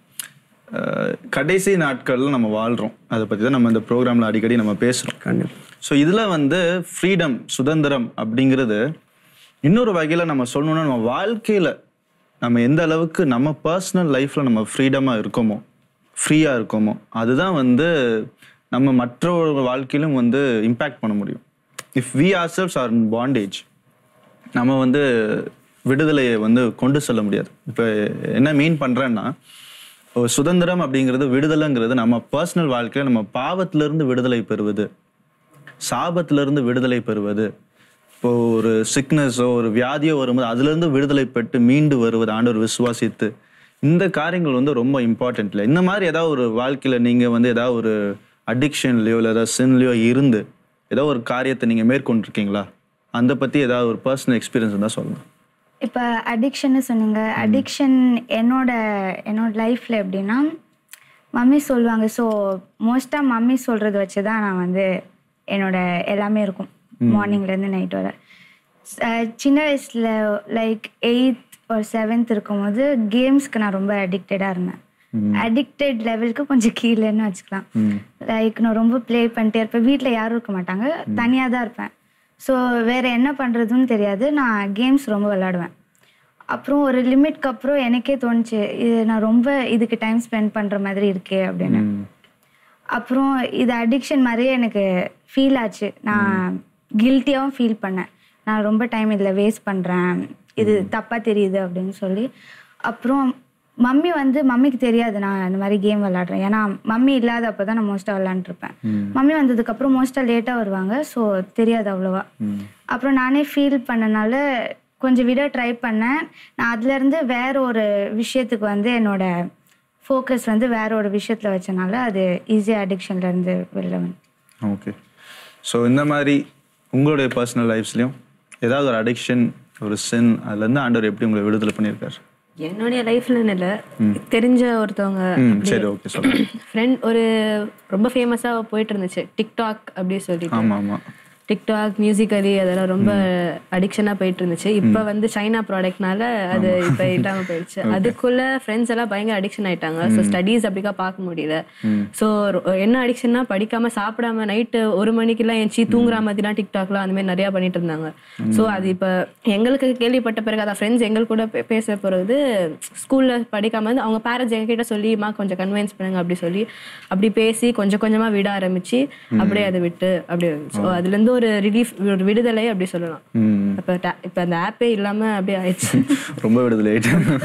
அஹ், கடைசி நாட்கள்ல நம்ம வாழ்கிறோம் அதை பற்றி தான் நம்ம இந்த ப்ரோக்ராமில் அடிக்கடி நம்ம பேசுகிறோம் கண்டிப்பா ஸோ இதில் வந்து ஃப்ரீடம் சுதந்திரம் அப்படிங்கிறது இன்னொரு வகையில் நம்ம சொல்லணும்னா நம்ம வாழ்க்கையில் நம்ம எந்த அளவுக்கு நம்ம பர்சனல் லைஃப்பில் நம்ம ஃப்ரீடமாக இருக்கோமோ ஃப்ரீயாக இருக்கோமோ அதுதான் வந்து நம்ம மற்றவங்க வாழ்க்கையிலும் வந்து இம்பேக்ட் பண்ண முடியும் if we are cells are in bondage நம்ம வந்து விடுதலையை வந்து கொண்டு செல்ல முடியாது இப்போ என்ன மீன் பண்ணுறேன்னா ஒரு சுதந்திரம் அப்படிங்கிறது விடுதலைங்கிறது நம்ம பர்சனல் வாழ்க்கையில் நம்ம பாவத்திலிருந்து விடுதலை பெறுவது சாபத்திலிருந்து விடுதலை பெறுவது இப்போ ஒரு சிக்னஸோ ஒரு வியாதியோ வரும்போது அதுலேருந்து விடுதலை பெற்று மீண்டு வருவது ஆண்டவர் விசுவாசித்து இந்த காரியங்கள் வந்து ரொம்ப இம்பார்ட்டன்ட் இல்லை இந்த மாதிரி ஏதாவது ஒரு வாழ்க்கையில் நீங்கள் வந்து ஏதாவது ஒரு அடிக்ஷன்லையோ இல்லை ஏதாவது சின்லையோ இருந்து ஏதோ ஒரு காரியத்தை நீங்கள் மேற்கொண்டிருக்கீங்களா அந்த பற்றி ஏதாவது ஒரு பர்சனல் எக்ஸ்பீரியன்ஸ் இருந்தால் சொல்லுங்கள் இப்போ அடிக்ஷன்னு சொன்னீங்க அடிக்ஷன் என்னோட என்னோட லைஃப்பில் எப்படின்னா மம்மி சொல்லுவாங்க ஸோ மோஸ்ட்டாக மம்மி சொல்கிறது வச்சு தான் நான் வந்து என்னோட எல்லாமே இருக்கும் ம். மார்னிங்லேருந்து நைட் வர அஹ் சின்ன வயசில் லைக் எயித் ஒரு செவன்த் இருக்கும்போது கேம்ஸ்க்கு நான் ரொம்ப அடிக்டடாக இருந்தேன் அடிக்டட் லெவலுக்கு கொஞ்சம் கீழேன்னு வச்சுக்கலாம் லைக் நான் ரொம்ப ப்ளே பண்ணிட்டே இருப்பேன் வீட்டில் யாரும் இருக்க மாட்டாங்க தனியாக தான் இருப்பேன் ஸோ வேறு என்ன பண்ணுறதுன்னு தெரியாது நான் கேம்ஸ் ரொம்ப விளாடுவேன் அப்புறம் ஒரு லிமிட்க்கு அப்புறம் எனக்கே தோணுச்சு இது நான் ரொம்ப இதுக்கு டைம் ஸ்பெண்ட் பண்ணுற மாதிரி இருக்கே அப்படின்னு அப்புறம் இது அடிக்ஷன் மாதிரியே எனக்கு ஃபீல் ஆச்சு நான் கில்ட்டியாகவும் ஃபீல் பண்ணேன் நான் ரொம்ப டைம் இதில் வேஸ்ட் பண்ணுறேன் இது தப்பாக தெரியுது அப்படின்னு சொல்லி அப்புறம் மம்மி வந்து மம்மிக்கு தெரியாது நான் இந்த மாதிரி கேம் விளாடுறேன் ஏன்னா மம்மி இல்லாத அப்போ தான் நான் மோஸ்ட்டாக விளாண்டுருப்பேன் மம்மி வந்ததுக்கப்புறம் மோஸ்ட்டாக லேட்டாக வருவாங்க ஸோ தெரியாது அவ்வளோவா அப்புறம் நானே ஃபீல் பண்ணனால கொஞ்சம் விட ட்ரை பண்ணேன் நான் அதுலேருந்து வேற ஒரு விஷயத்துக்கு வந்து என்னோட ஃபோக்கஸ் வந்து வேற ஒரு விஷயத்தில் வச்சனால அது ஈஸியாக அடிக்ஷன்லேருந்து வெளில வந்து ஓகே ஸோ இந்த மாதிரி உங்களுடைய பர்சனல் லைஃப்ஸ்லையும் ஏதாவது ஒரு அடிக்ஷன் ஒரு சின் அதுலேருந்து ஆண்டவர் எப்படி உங்களை விடுதலை பண்ணியிருக்காரு என்னுடைய லைஃப்லன்னு இல்லை தெரிஞ்ச ஒருத்தவங்க ம் சரி ஓகே சொல்லுங்கள் ஃப்ரெண்ட் ஒரு ரொம்ப ஃபேமஸாக போயிட்டு இருந்துச்சு டிக்டாக் அப்படி சொல்லிட்டு ஆமாம் ஆமாம் டிக்டாக் மியூசிக்கலி அதெல்லாம் ரொம்ப அடிக்ஷனாக போயிட்டு இருந்துச்சு இப்போ வந்து சைனா ப்ராடக்ட்னால அது இப்போ இல்லாமல் போயிடுச்சு அதுக்குள்ள ஃப்ரெண்ட்ஸ் எல்லாம் பயங்கர அடிக்ஷன் ஆயிட்டாங்க ஸோ ஸ்டடீஸ் அப்படிக்கா பார்க்க முடியல ஸோ என்ன அடிக்ஷன்னா படிக்காம சாப்பிடாம நைட்டு ஒரு மணிக்கெல்லாம் எஞ்சி தூங்குற மாதிரிலாம் டிக்டாக்லாம் அந்த மாதிரி நிறையா பண்ணிட்டு இருந்தாங்க ஸோ அது இப்போ எங்களுக்கு கேள்விப்பட்ட பிறகு அதான் ஃப்ரெண்ட்ஸ் எங்கள் கூட பே- பேச போகிறது ஸ்கூலில் படிக்காம வந்து அவங்க பேரண்ட்ஸ் எங்ககிட்ட சொல்லி மா கொஞ்சம் கன்வின்ஸ் பண்ணுங்க அப்படி சொல்லி அப்படி பேசி கொஞ்சம் கொஞ்சமாக விட ஆரம்பிச்சு அப்படியே அதை விட்டு அப்படியே ஸோ அதுலேருந்து ஒரு ரிலீஃப் ஒரு விடுதலை அப்படி சொல்லலாம் ம் இப்போ இப்போ அந்த ஆப்பே இல்லாமல் அப்படியே ஆயிடுச்சு ரொம்ப விடுதலை ஆயிட்டேன்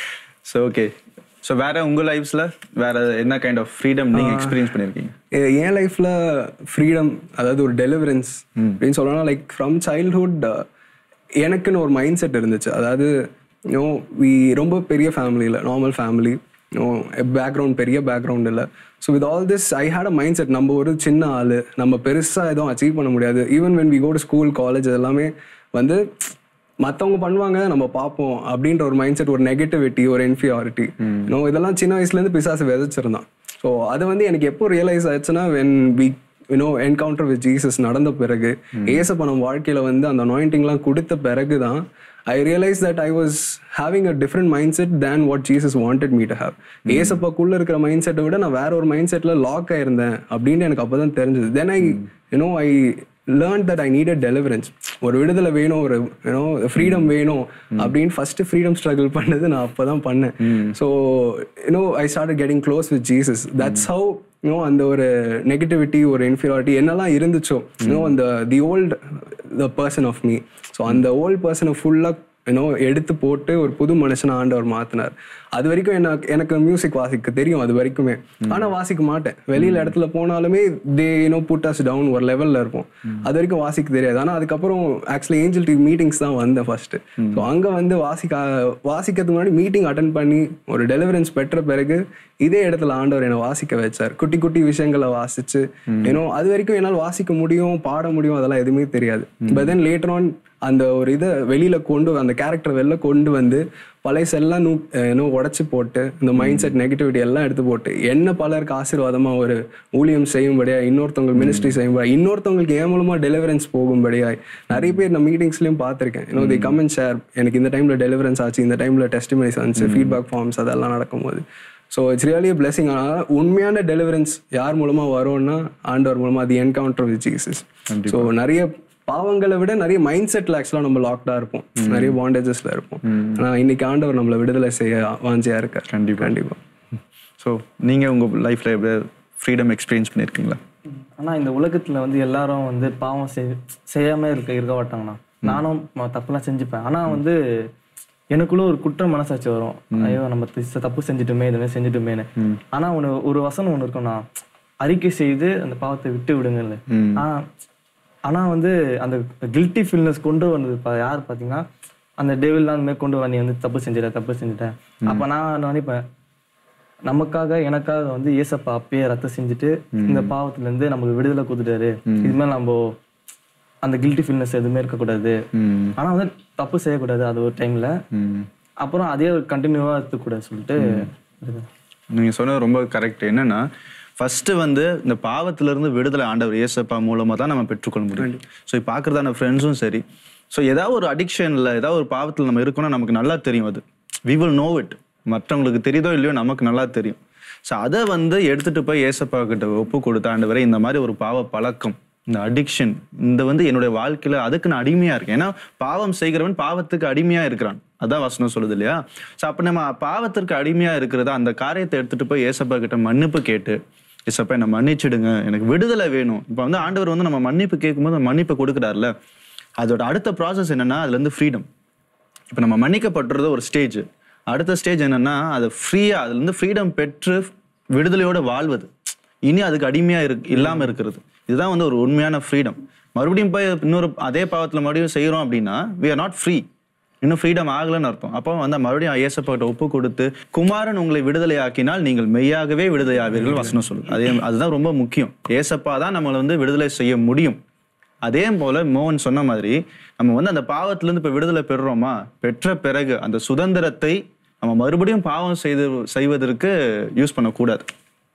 ஸோ ஓகே ஸோ வேற உங்கள் லைஃப்ஸில் வேற என்ன கைண்ட் ஆஃப் ஃப்ரீடம் நீங்கள் எக்ஸ்பீரியன்ஸ் பண்ணியிருக்கீங்க எ- என் லைஃப்ல ஃப்ரீடம் அதாவது ஒரு டெலிவரன்ஸ் அப்படின்னு சொல்லலாம் லைக் ஃப்ரம் சைல்ட்ஹுட் எனக்குன்னு ஒரு மைண்ட் செட் இருந்துச்சு அதாவது யூனோ வி ரொம்ப பெரிய ஃபேமிலியில் நார்மல் ஃபேமிலி பேக்ரவுண்ட் பெரிய பேக்ரவுண்ட் இல்லை so with all this I had a mindset நம்ம ஒரு சின்ன ஆள் நம்ம பெருசாக எதுவும் அச்சீவ் பண்ண முடியாது even when we go to school college எல்லாமே வந்து மற்றவங்க பண்ணுவாங்க நம்ம பார்ப்போம் அப்படின்ற ஒரு மைண்ட் செட் ஒரு நெகட்டிவிட்டி ஒரு இன்ஃபியாரிட்டி நோ இதெல்லாம் சின்ன வயசுலேருந்து பிசாசு விதைச்சிருந்தான் ஸோ அது வந்து எனக்கு எப்போ ரியலைஸ் ஆச்சுன்னா when we you know encounter with Jesus நடந்த பிறகு ஏசப்ப நம்ம வாழ்க்கையில் வந்து அந்த அனாயிண்டிங்லாம் கொடுத்த பிறகு தான் I realise that I was having a different mindset then what Jesus wanted me to have ஏசப்பாக்குள்ள இருக்கிற மைண்ட் செட்டை விட நான் வேற ஒரு மைண்ட் செட்டில் லாக் ஆயிருந்தேன் அப்படின்னு எனக்கு அப்போ தான் தெரிஞ்சது then I you know I learn that I need deliverance ஒரு விடுதலை வேணும் ஒரு யூனோ ஃப்ரீடம் வேணும் அப்படின்னு ஃபர்ஸ்ட் ஃப்ரீடம் ஸ்ட்ரகிள் பண்ணது நான் அப்போ தான் பண்ணேன் so you know I start getting close with Jesus that's how you know அந்த ஒரு நெகட்டிவிட்டி ஒரு இன்ஃபீரியாரிட்டி என்னெல்லாம் இருந்துச்சோ யூனோ அந்த the old the person of me so அந்த ஓல்ட் பர்சனை ஃபுல்லாக யூனோ எடுத்து போட்டு ஒரு புது மனுஷனை ஆண்டவர் மாத்தினார் அது வரைக்கும் எனக்கு எனக்கு மியூசிக் வாசிக்க தெரியும் அது வரைக்குமே ஆனா வாசிக்க மாட்டேன் வெளியில இடத்துல போனாலுமே they you know put us down ஒரு லெவல்ல இருப்போம் அது வரைக்கும் வாசிக்க தெரியாது ஆனா அதுக்கப்புறம் ஆக்சுவலி ஏஞ்சல் டி மீட்டிங்ஸ் தான் வந்தேன் ஃபர்ஸ்ட் ஸோ அங்க வந்து வாசிக்க வாசிக்கிறதுக்கு முன்னாடி மீட்டிங் அட்டன் பண்ணி ஒரு டெலிவரன்ஸ் பெற்ற பிறகு இதே இடத்துல ஆண்டவர் என்னை வாசிக்க வச்சார் குட்டி குட்டி விஷயங்களை வாசிச்சு ஏன்னோ அது வரைக்கும் என்னால் வாசிக்க முடியும் பாட முடியும் அதெல்லாம் எதுவுமே தெரியாது பட் தென் லேட்டர் ஆன் அந்த ஒரு இதை வெளியில கொண்டு அந்த கேரக்டர் வெளில கொண்டு வந்து பழையசெல்லாம் நூ இன்னும் உடச்சி போட்டு இந்த மைண்ட் செட் நெகட்டிவிட்டி எல்லாம் எடுத்து போட்டு என்ன பலருக்கு ஆசீர்வாதமா ஒரு ஊழியம் செய்யும்படியா இன்னொருத்தவங்க மினிஸ்ட்ரி செய்யும்படியா இன்னொருத்தவங்களுக்கு ஏன் மூலமா டெலிவரன்ஸ் போகும்படியா நிறைய பேர் நான் மீட்டிங்ஸ்லயும் பார்த்துருக்கேன் இன்னும் தி கம் அண்ட் ஷேர் எனக்கு இந்த டைம்ல டெலிவரன்ஸ் ஆச்சு இந்த டைம்ல டெஸ்டிமனிஸ் வந்துச்சு ஃபீட்பேக் ஃபார்ம்ஸ் அதெல்லாம் நடக்கும்போது ஸோ இட்ஸ் ரியலி பிளெஸிங் ஆனால் உண்மையான டெலிவரன்ஸ் யார் மூலமா வரும்னா ஆண்டவர் மூலமா the encounter with Jesus so நிறைய பாவங்களை விட நிறைய மைண்ட் செட்ல ஆக்சுவலாக நம்ம லாக்டா இருப்போம் நிறைய பாண்டேஜஸ்ல இருப்போம் ஆனா இன்னைக்கு ஆண்டவர் நம்மளை விடுதலை செய்ய வாஞ்சியா இருக்கார் கண்டிப்பா கண்டிப்பா ஸோ நீங்கள் உங்கள் லைஃப்பில் எப்படி ஃப்ரீடம் எக்ஸ்பீரியன்ஸ் பண்ணியிருக்கீங்களா ஆனா இந்த உலகத்துல வந்து எல்லாரும் வந்து பாவம் செய் செய்யாம இருக்க இருக்க மாட்டாங்கண்ணா நானும் ம- தப்புலாம் செஞ்சுப்பேன் ஆனா வந்து எனக்குள்ள ஒரு குற்ற மனசாட்சி வரும் ஐயோ நம்ம தி- தப்பு செஞ்சுட்டுமே இதுமே செஞ்சுட்டுமேனு ஆனா ஒன்று ஒரு வசனம் ஒன்று இருக்கும்ண்ணா அறிக்கை செய்து அந்த பாவத்தை விட்டு விடுங்கல்ல ஆனா ஆனா வந்து அந்த கில்ட்டி ஃபீல்னஸ் கொண்டு வந்தது பா- யார் பாத்தீங்கன்னா அந்த டேவில்லாம் அந்த மாதிரி கொண்டு வர நீ வந்து தப்பு செஞ்சிட தப்பு செஞ்சுட்டேன் அப்ப நான் நினைப்பேன் நமக்காக எனக்காக வந்து ஏசப்பா அப்பயே ரத்தம் செஞ்சுட்டு இந்த பாவத்துல இருந்து நமக்கு விடுதலை கொடுத்துட்டாரு இதுமாதிரி நம்ம அந்த கில்ட்டி ஃபீல்னஸ் எதுவுமே இருக்கக்கூடாது ஆனா வந்து தப்பு செய்யக்கூடாது அது ஒரு டைம்ல அப்புறம் அதே ஒரு கண்டினியூவா இருக்கக்கூடாது சொல்லிட்டு நீங்கள் சொன்னது ரொம்ப கரெக்ட் என்னன்னா ஃபர்ஸ்ட் வந்து இந்த பாவத்திலிருந்து விடுதலை ஆண்டவர் இயேசப்பா மூலமா தான் நம்ம பெற்றுக்கொள்ள முடியும் ஸோ இப்போ பார்க்குறதான ஃப்ரெண்ட்ஸும் சரி ஸோ ஏதாவது ஒரு அடிக்ஷனில் ஏதாவது ஒரு பாவத்தில் நம்ம இருக்கோம்னா நமக்கு நல்லா தெரியும் அது வி வில் நோ இட் மற்றவங்களுக்கு தெரியுதோ இல்லையோ நமக்கு நல்லா தெரியும் ஸோ அதை வந்து எடுத்துட்டு போய் ஏசப்பா கிட்ட ஒப்பு கொடுத்த ஆண்டவரே இந்த மாதிரி ஒரு பாவ பழக்கம் இந்த அடிக்ஷன் இந்த வந்து என்னுடைய வாழ்க்கையில அதுக்கு நான் அடிமையா இருக்கேன் ஏன்னா பாவம் செய்கிறவன் பாவத்துக்கு அடிமையா இருக்கிறான் அதான் வசனம் சொல்லுது இல்லையா ஸோ அப்போ நம்ம பாவத்திற்கு அடிமையா இருக்கிறத அந்த காரியத்தை எடுத்துட்டு போய் ஏசப்பா கிட்ட மன்னிப்பு கேட்டு ஏசப்பா என்னை மன்னிச்சிடுங்க எனக்கு விடுதலை வேணும் இப்போ வந்து ஆண்டவர் வந்து நம்ம மன்னிப்பு கேட்கும்போது அந்த மன்னிப்பு கொடுக்குறாருல அதோட அடுத்த ப்ராசஸ் என்னன்னா அதுல இருந்து ஃப்ரீடம் இப்போ நம்ம மன்னிக்கப்பட்டுறது ஒரு ஸ்டேஜ் அடுத்த ஸ்டேஜ் என்னன்னா அதை ஃப்ரீயா அதுல இருந்து ஃப்ரீடம் பெற்று விடுதலையோட வாழ்வது இனி அதுக்கு அடிமையா இருக்கு இல்லாம இருக்கிறது இதுதான் வந்து ஒரு உண்மையான ஃப்ரீடம் மறுபடியும் போய் இன்னொரு அதே பாவத்துல மறுபடியும் செய்யறோம் அப்படின்னா we are நாட் ஃப்ரீ இன்னும் ஃப்ரீடம் ஆகலைன்னு அர்த்தம் அப்போ வந்து மறுபடியும் ஏசப்பாட்ட ஒப்பு கொடுத்து குமாரன் உங்களை விடுதலை ஆக்கினால் நீங்கள் மெய்யாகவே விடுதலை ஆவீர்கள் வசனம் சொல்லுது அதே அதுதான் ரொம்ப முக்கியம் ஏசப்பா தான் நம்மளை வந்து விடுதலை செய்ய முடியும் அதே போல மோகன் சொன்ன மாதிரி நம்ம வந்து அந்த பாவத்திலேருந்து இப்போ விடுதலை பெறுறோமா பெற்ற பிறகு அந்த சுதந்திரத்தை நம்ம மறுபடியும் பாவம் செய்து செய்வதற்கு யூஸ் பண்ணக்கூடாது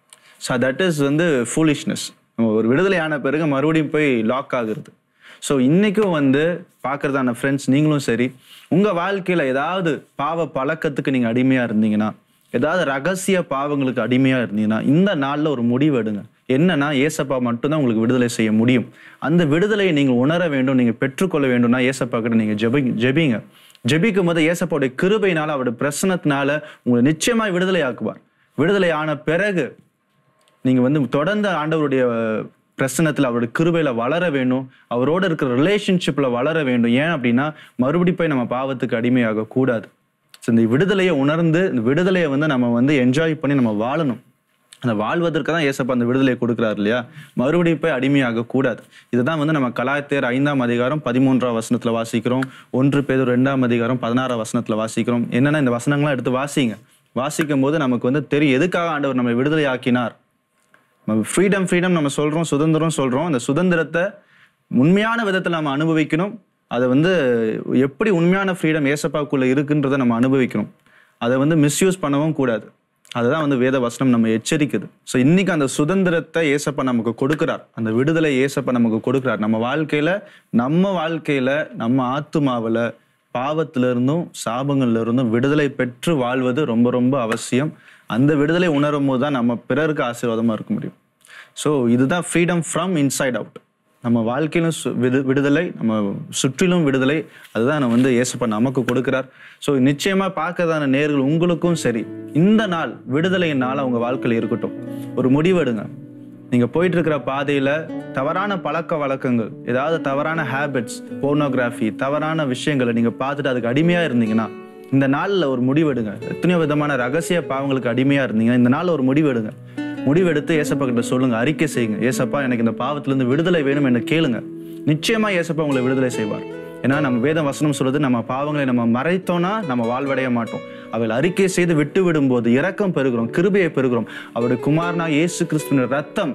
ஸோ தட் இஸ் வந்து ஃபூலிஷ்னஸ் நம்ம ஒரு விடுதலை ஆன பிறகு மறுபடியும் போய் லாக் ஆகுறது ஸோ இன்றைக்கும் வந்து பார்க்குறதான ஃப்ரெண்ட்ஸ் நீங்களும் சரி உங்கள் வாழ்க்கையில் ஏதாவது பாவ பழக்கத்துக்கு நீங்கள் அடிமையாக இருந்தீங்கன்னா ஏதாவது ரகசிய பாவங்களுக்கு அடிமையாக இருந்தீங்கன்னா இந்த நாளில் ஒரு முடிவு எடுங்க என்னன்னா ஏசப்பா மட்டும்தான் உங்களுக்கு விடுதலை செய்ய முடியும் அந்த விடுதலையை நீங்கள் உணர வேண்டும் நீங்கள் பெற்றுக்கொள்ள வேண்டும்னா ஏசப்பா கிட்ட நீங்கள் ஜெபி ஜெபிங்க ஜெபிக்கும் போது ஏசப்பாவுடைய கிருபையினால அவருடைய பிரசனத்தினால உங்களை நிச்சயமாக விடுதலை ஆக்குவார் விடுதலை ஆன பிறகு நீங்க வந்து தொடர்ந்து ஆண்டவருடைய பிரசனத்தில் அவருடைய கிருபையில வளர வேண்டும் அவரோட இருக்கிற ரிலேஷன்ஷிப்ல வளர வேண்டும் ஏன் அப்படின்னா மறுபடி போய் நம்ம பாவத்துக்கு அடிமையாக கூடாது So, இந்த விடுதலையை உணர்ந்து இந்த விடுதலையை வந்து நம்ம வந்து என்ஜாய் பண்ணி நம்ம வாழணும் அந்த வாழ்வதற்கு தான் ஏசப்பா அந்த விடுதலையை கொடுக்குறாரு இல்லையா மறுபடியும் போய் அடிமையாக கூடாது இதுதான் வந்து நம்ம கலாயத்தேர் ஐந்தாம் அதிகாரம் பதிமூன்றாம் வசனத்துல வாசிக்கிறோம் ஒன்று பேர் ரெண்டாம் அதிகாரம் பதினாறாம் வசனத்துல வாசிக்கிறோம் என்னன்னா இந்த வசனங்கள்லாம் எடுத்து வாசிங்க வாசிக்கும் போது நமக்கு வந்து தெரியும் எதுக்காக ஆண்டவர் நம்மை விடுதலை ஆக்கினார் நம்ம ஃப்ரீடம் ஃப்ரீடம் நம்ம சொல்றோம் சுதந்திரம் சொல்றோம் அந்த சுதந்திரத்தை உண்மையான விதத்தில் நம்ம அனுபவிக்கணும் அதை வந்து எப்படி உண்மையான ஃப்ரீடம் ஏசப்பாக்குள்ள இருக்குன்றதை நம்ம அனுபவிக்கணும் அதை வந்து மிஸ்யூஸ் பண்ணவும் கூடாது அதுதான் வந்து வேத வசனம் நம்ம எச்சரிக்குது ஸோ இன்னைக்கு அந்த சுதந்திரத்தை ஏசப்பா நமக்கு கொடுக்கிறார் அந்த விடுதலை ஏசப்பா நமக்கு கொடுக்கிறார் நம்ம வாழ்க்கையில நம்ம வாழ்க்கையில நம்ம ஆத்துமாவில் பாவத்துல இருந்தும் சாபங்கள்ல இருந்தும் விடுதலை பெற்று வாழ்வது ரொம்ப ரொம்ப அவசியம் அந்த விடுதலை உணரும் போது தான் நம்ம பிறருக்கு ஆசீர்வாதமா இருக்க முடியும் ஸோ இதுதான் ஃப்ரீடம் ஃப்ரம் இன்சைட் அவுட் நம்ம வாழ்க்கையிலும் சு- விடு விடுதலை நம்ம சுற்றிலும் விடுதலை அதுதான் நம்ம வந்து ஏசப்பா நமக்கு கொடுக்கிறார் ஸோ நிச்சயமா பார்க்கறதான நேர்கள் உங்களுக்கும் சரி இந்த நாள் விடுதலையின் நாள் அவங்க வாழ்க்கையில் இருக்கட்டும் ஒரு முடிவெடுங்க நீங்க போயிட்டு இருக்கிற பாதையில தவறான பழக்க வழக்கங்கள் ஏதாவது தவறான ஹேபிட்ஸ் போர்னோகிராஃபி தவறான விஷயங்களை நீங்க பார்த்துட்டு அதுக்கு அடிமையா இருந்தீங்கன்னா இந்த நாள்ல ஒரு முடிவெடுங்க எத்தனையோ விதமான ரகசிய பாவங்களுக்கு அடிமையா இருந்தீங்கன்னா இந்த நாள்ல ஒரு முடிவெடுங்க முடிவெடுத்து ஏசப்பா கிட்ட சொல்லுங்க அறிக்கை செய்யுங்க ஏசப்பா எனக்கு இந்த பாவத்திலிருந்து விடுதலை வேணும் என்று கேளுங்க நிச்சயமா ஏசப்பா உங்களை விடுதலை செய்வார் ஏன்னா நம்ம வேத வசனம் சொல்றது நம்ம பாவங்களை நம்ம மறைத்தோம்னா நம்ம வாழ்வடைய மாட்டோம் அவள் அறிக்கை செய்து விட்டு விடும்போது இரக்கம் பெறுகிறோம் கிருபையை பெறுகிறோம் அவருடைய குமாரனா இயேசு கிறிஸ்துவின் ரத்தம்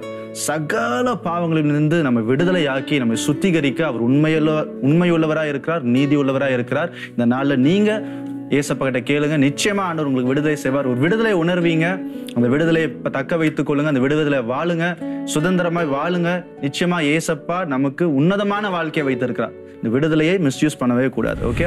சகல பாவங்களிலிருந்து நம்ம விடுதலையாக்கி நம்மை சுத்திகரிக்க அவர் உண்மையுள்ள உண்மையுள்ளவராக இருக்கிறார் நீதி உள்ளவராக இருக்கிறார் இந்த நாள்ல நீங்க ஏசப்பா கிட்ட கேளுங்க நிச்சயமா ஆண்டவர் உங்களுக்கு விடுதலை செய்வார் ஒரு விடுதலை உணர்வீங்க அந்த விடுதலையை இப்ப தக்க வைத்துக் கொள்ளுங்க அந்த விடுதலை வாழுங்க சுதந்திரமாய் வாழுங்க நிச்சயமா ஏசப்பா நமக்கு உன்னதமான வாழ்க்கையை வைத்திருக்கிறார் இந்த விடுதலையை மிஸ்யூஸ் பண்ணவே கூடாது okay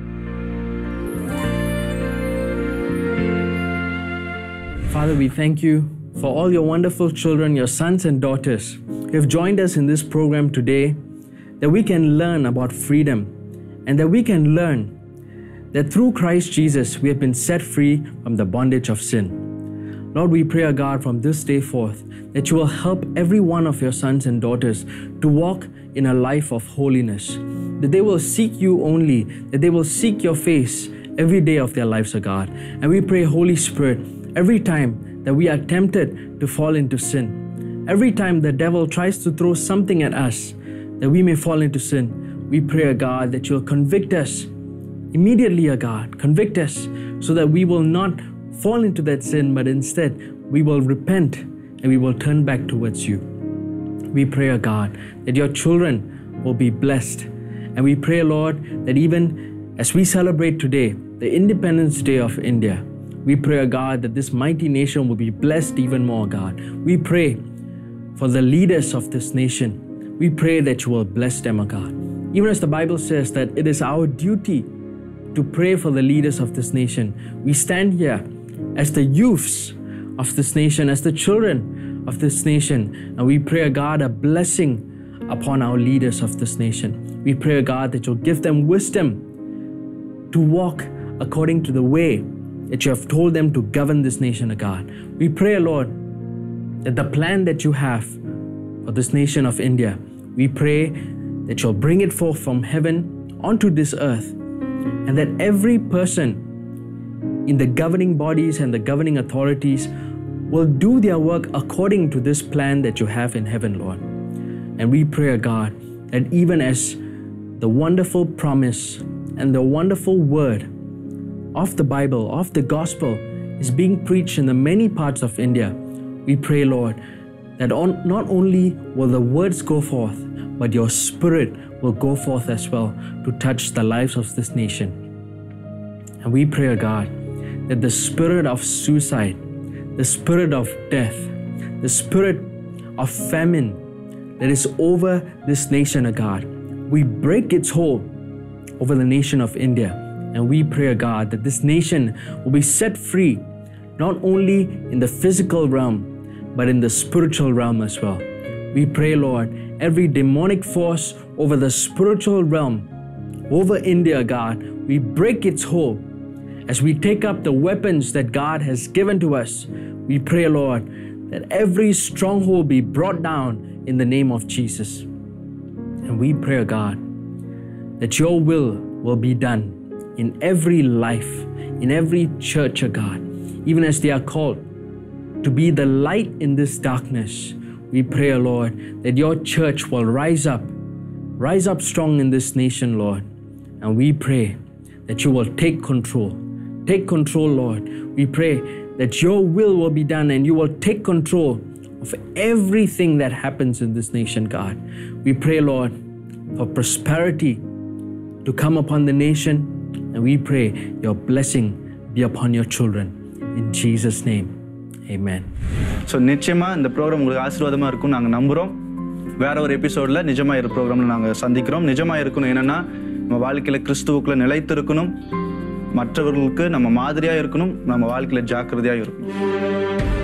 Father, we thank you for all your wonderful children, your sons and daughters who have joined us in this program today, that we can learn about freedom and that we can learn that through Christ Jesus we have been set free from the bondage of sin. Lord, we pray, O God, from this day forth that you will help every one of your sons and daughters to walk in a life of holiness, that they will seek you only, that they will seek your face every day of their lives, O God. And we pray, Holy Spirit, every time that we are tempted to fall into sin, every time the devil tries to throw something at us that we may fall into sin, we pray, O God, that you'll convict us immediately, O God, convict us so that we will not fall into that sin, but instead we will repent and we will turn back towards you. We pray, O God, that your children will be blessed. And we pray, Lord, that even as we celebrate today, the Independence Day of India, we pray, O God, that this mighty nation will be blessed even more, God. We pray for the leaders of this nation. We pray that you will bless them, O God. Even as the Bible says that it is our duty to pray for the leaders of this nation. We stand here as the youths of this nation, as the children of this nation, and we pray, O God, a blessing upon our leaders of this nation. We pray, O God, that you'll give them wisdom to walk according to the way that you have told them to govern this nation, O God. We pray, Lord, that the plan that you have for this nation of India, we pray that you'll bring it forth from heaven onto this earth, and that every person in the governing bodies and the governing authorities will do their work according to this plan that you have in heaven, Lord. And we pray, O God, that even as the wonderful promise and the wonderful word of the Bible, of the gospel, is being preached in the many parts of India, we pray, Lord, that on, not only will the words go forth, but your spirit will go forth as well to touch the lives of this nation. And we pray, O God, that the spirit of suicide, the spirit of death, the spirit of famine that is over this nation, O God, we break its hold over the nation of India. And we pray, O God, that this nation will be set free, not only in the physical realm, but in the spiritual realm as well. We pray, Lord, every demonic force over the spiritual realm, over India, God, we break its hold. As we take up the weapons that God has given to us, we pray, Lord, that every stronghold be brought down in the name of Jesus. And we pray, God, that your will will be done in every life, in every church, O God, even as they are called to be the light in this darkness. We pray, O Lord, that your church will rise up, rise up strong in this nation, Lord. And we pray that you will take control. Take control, Lord. We pray that your will will be done and you will take control of everything that happens in this nation, God. We pray, Lord, for prosperity to come upon the nation. And we pray your blessing be upon your children. In Jesus' name, amen. So நிச்சயமாக இந்த program உங்களுக்கு ஆசீர்வாதமாக இருக்கும் நாங்கள் நம்புகிறோம் வேற ஒரு எபிசோடில் நிஜமாக இரு ப்ரோக்ராமில் நாங்கள் சந்திக்கிறோம் நிஜமாக இருக்கணும் என்னென்னா நம்ம வாழ்க்கையில் கிறிஸ்துவுக்குள்ள நிலைத்து இருக்கணும் மற்றவர்களுக்கு நம்ம மாதிரியாக இருக்கணும் நம்ம வாழ்க்கையில் ஜாக்கிரதையாக இருக்கணும்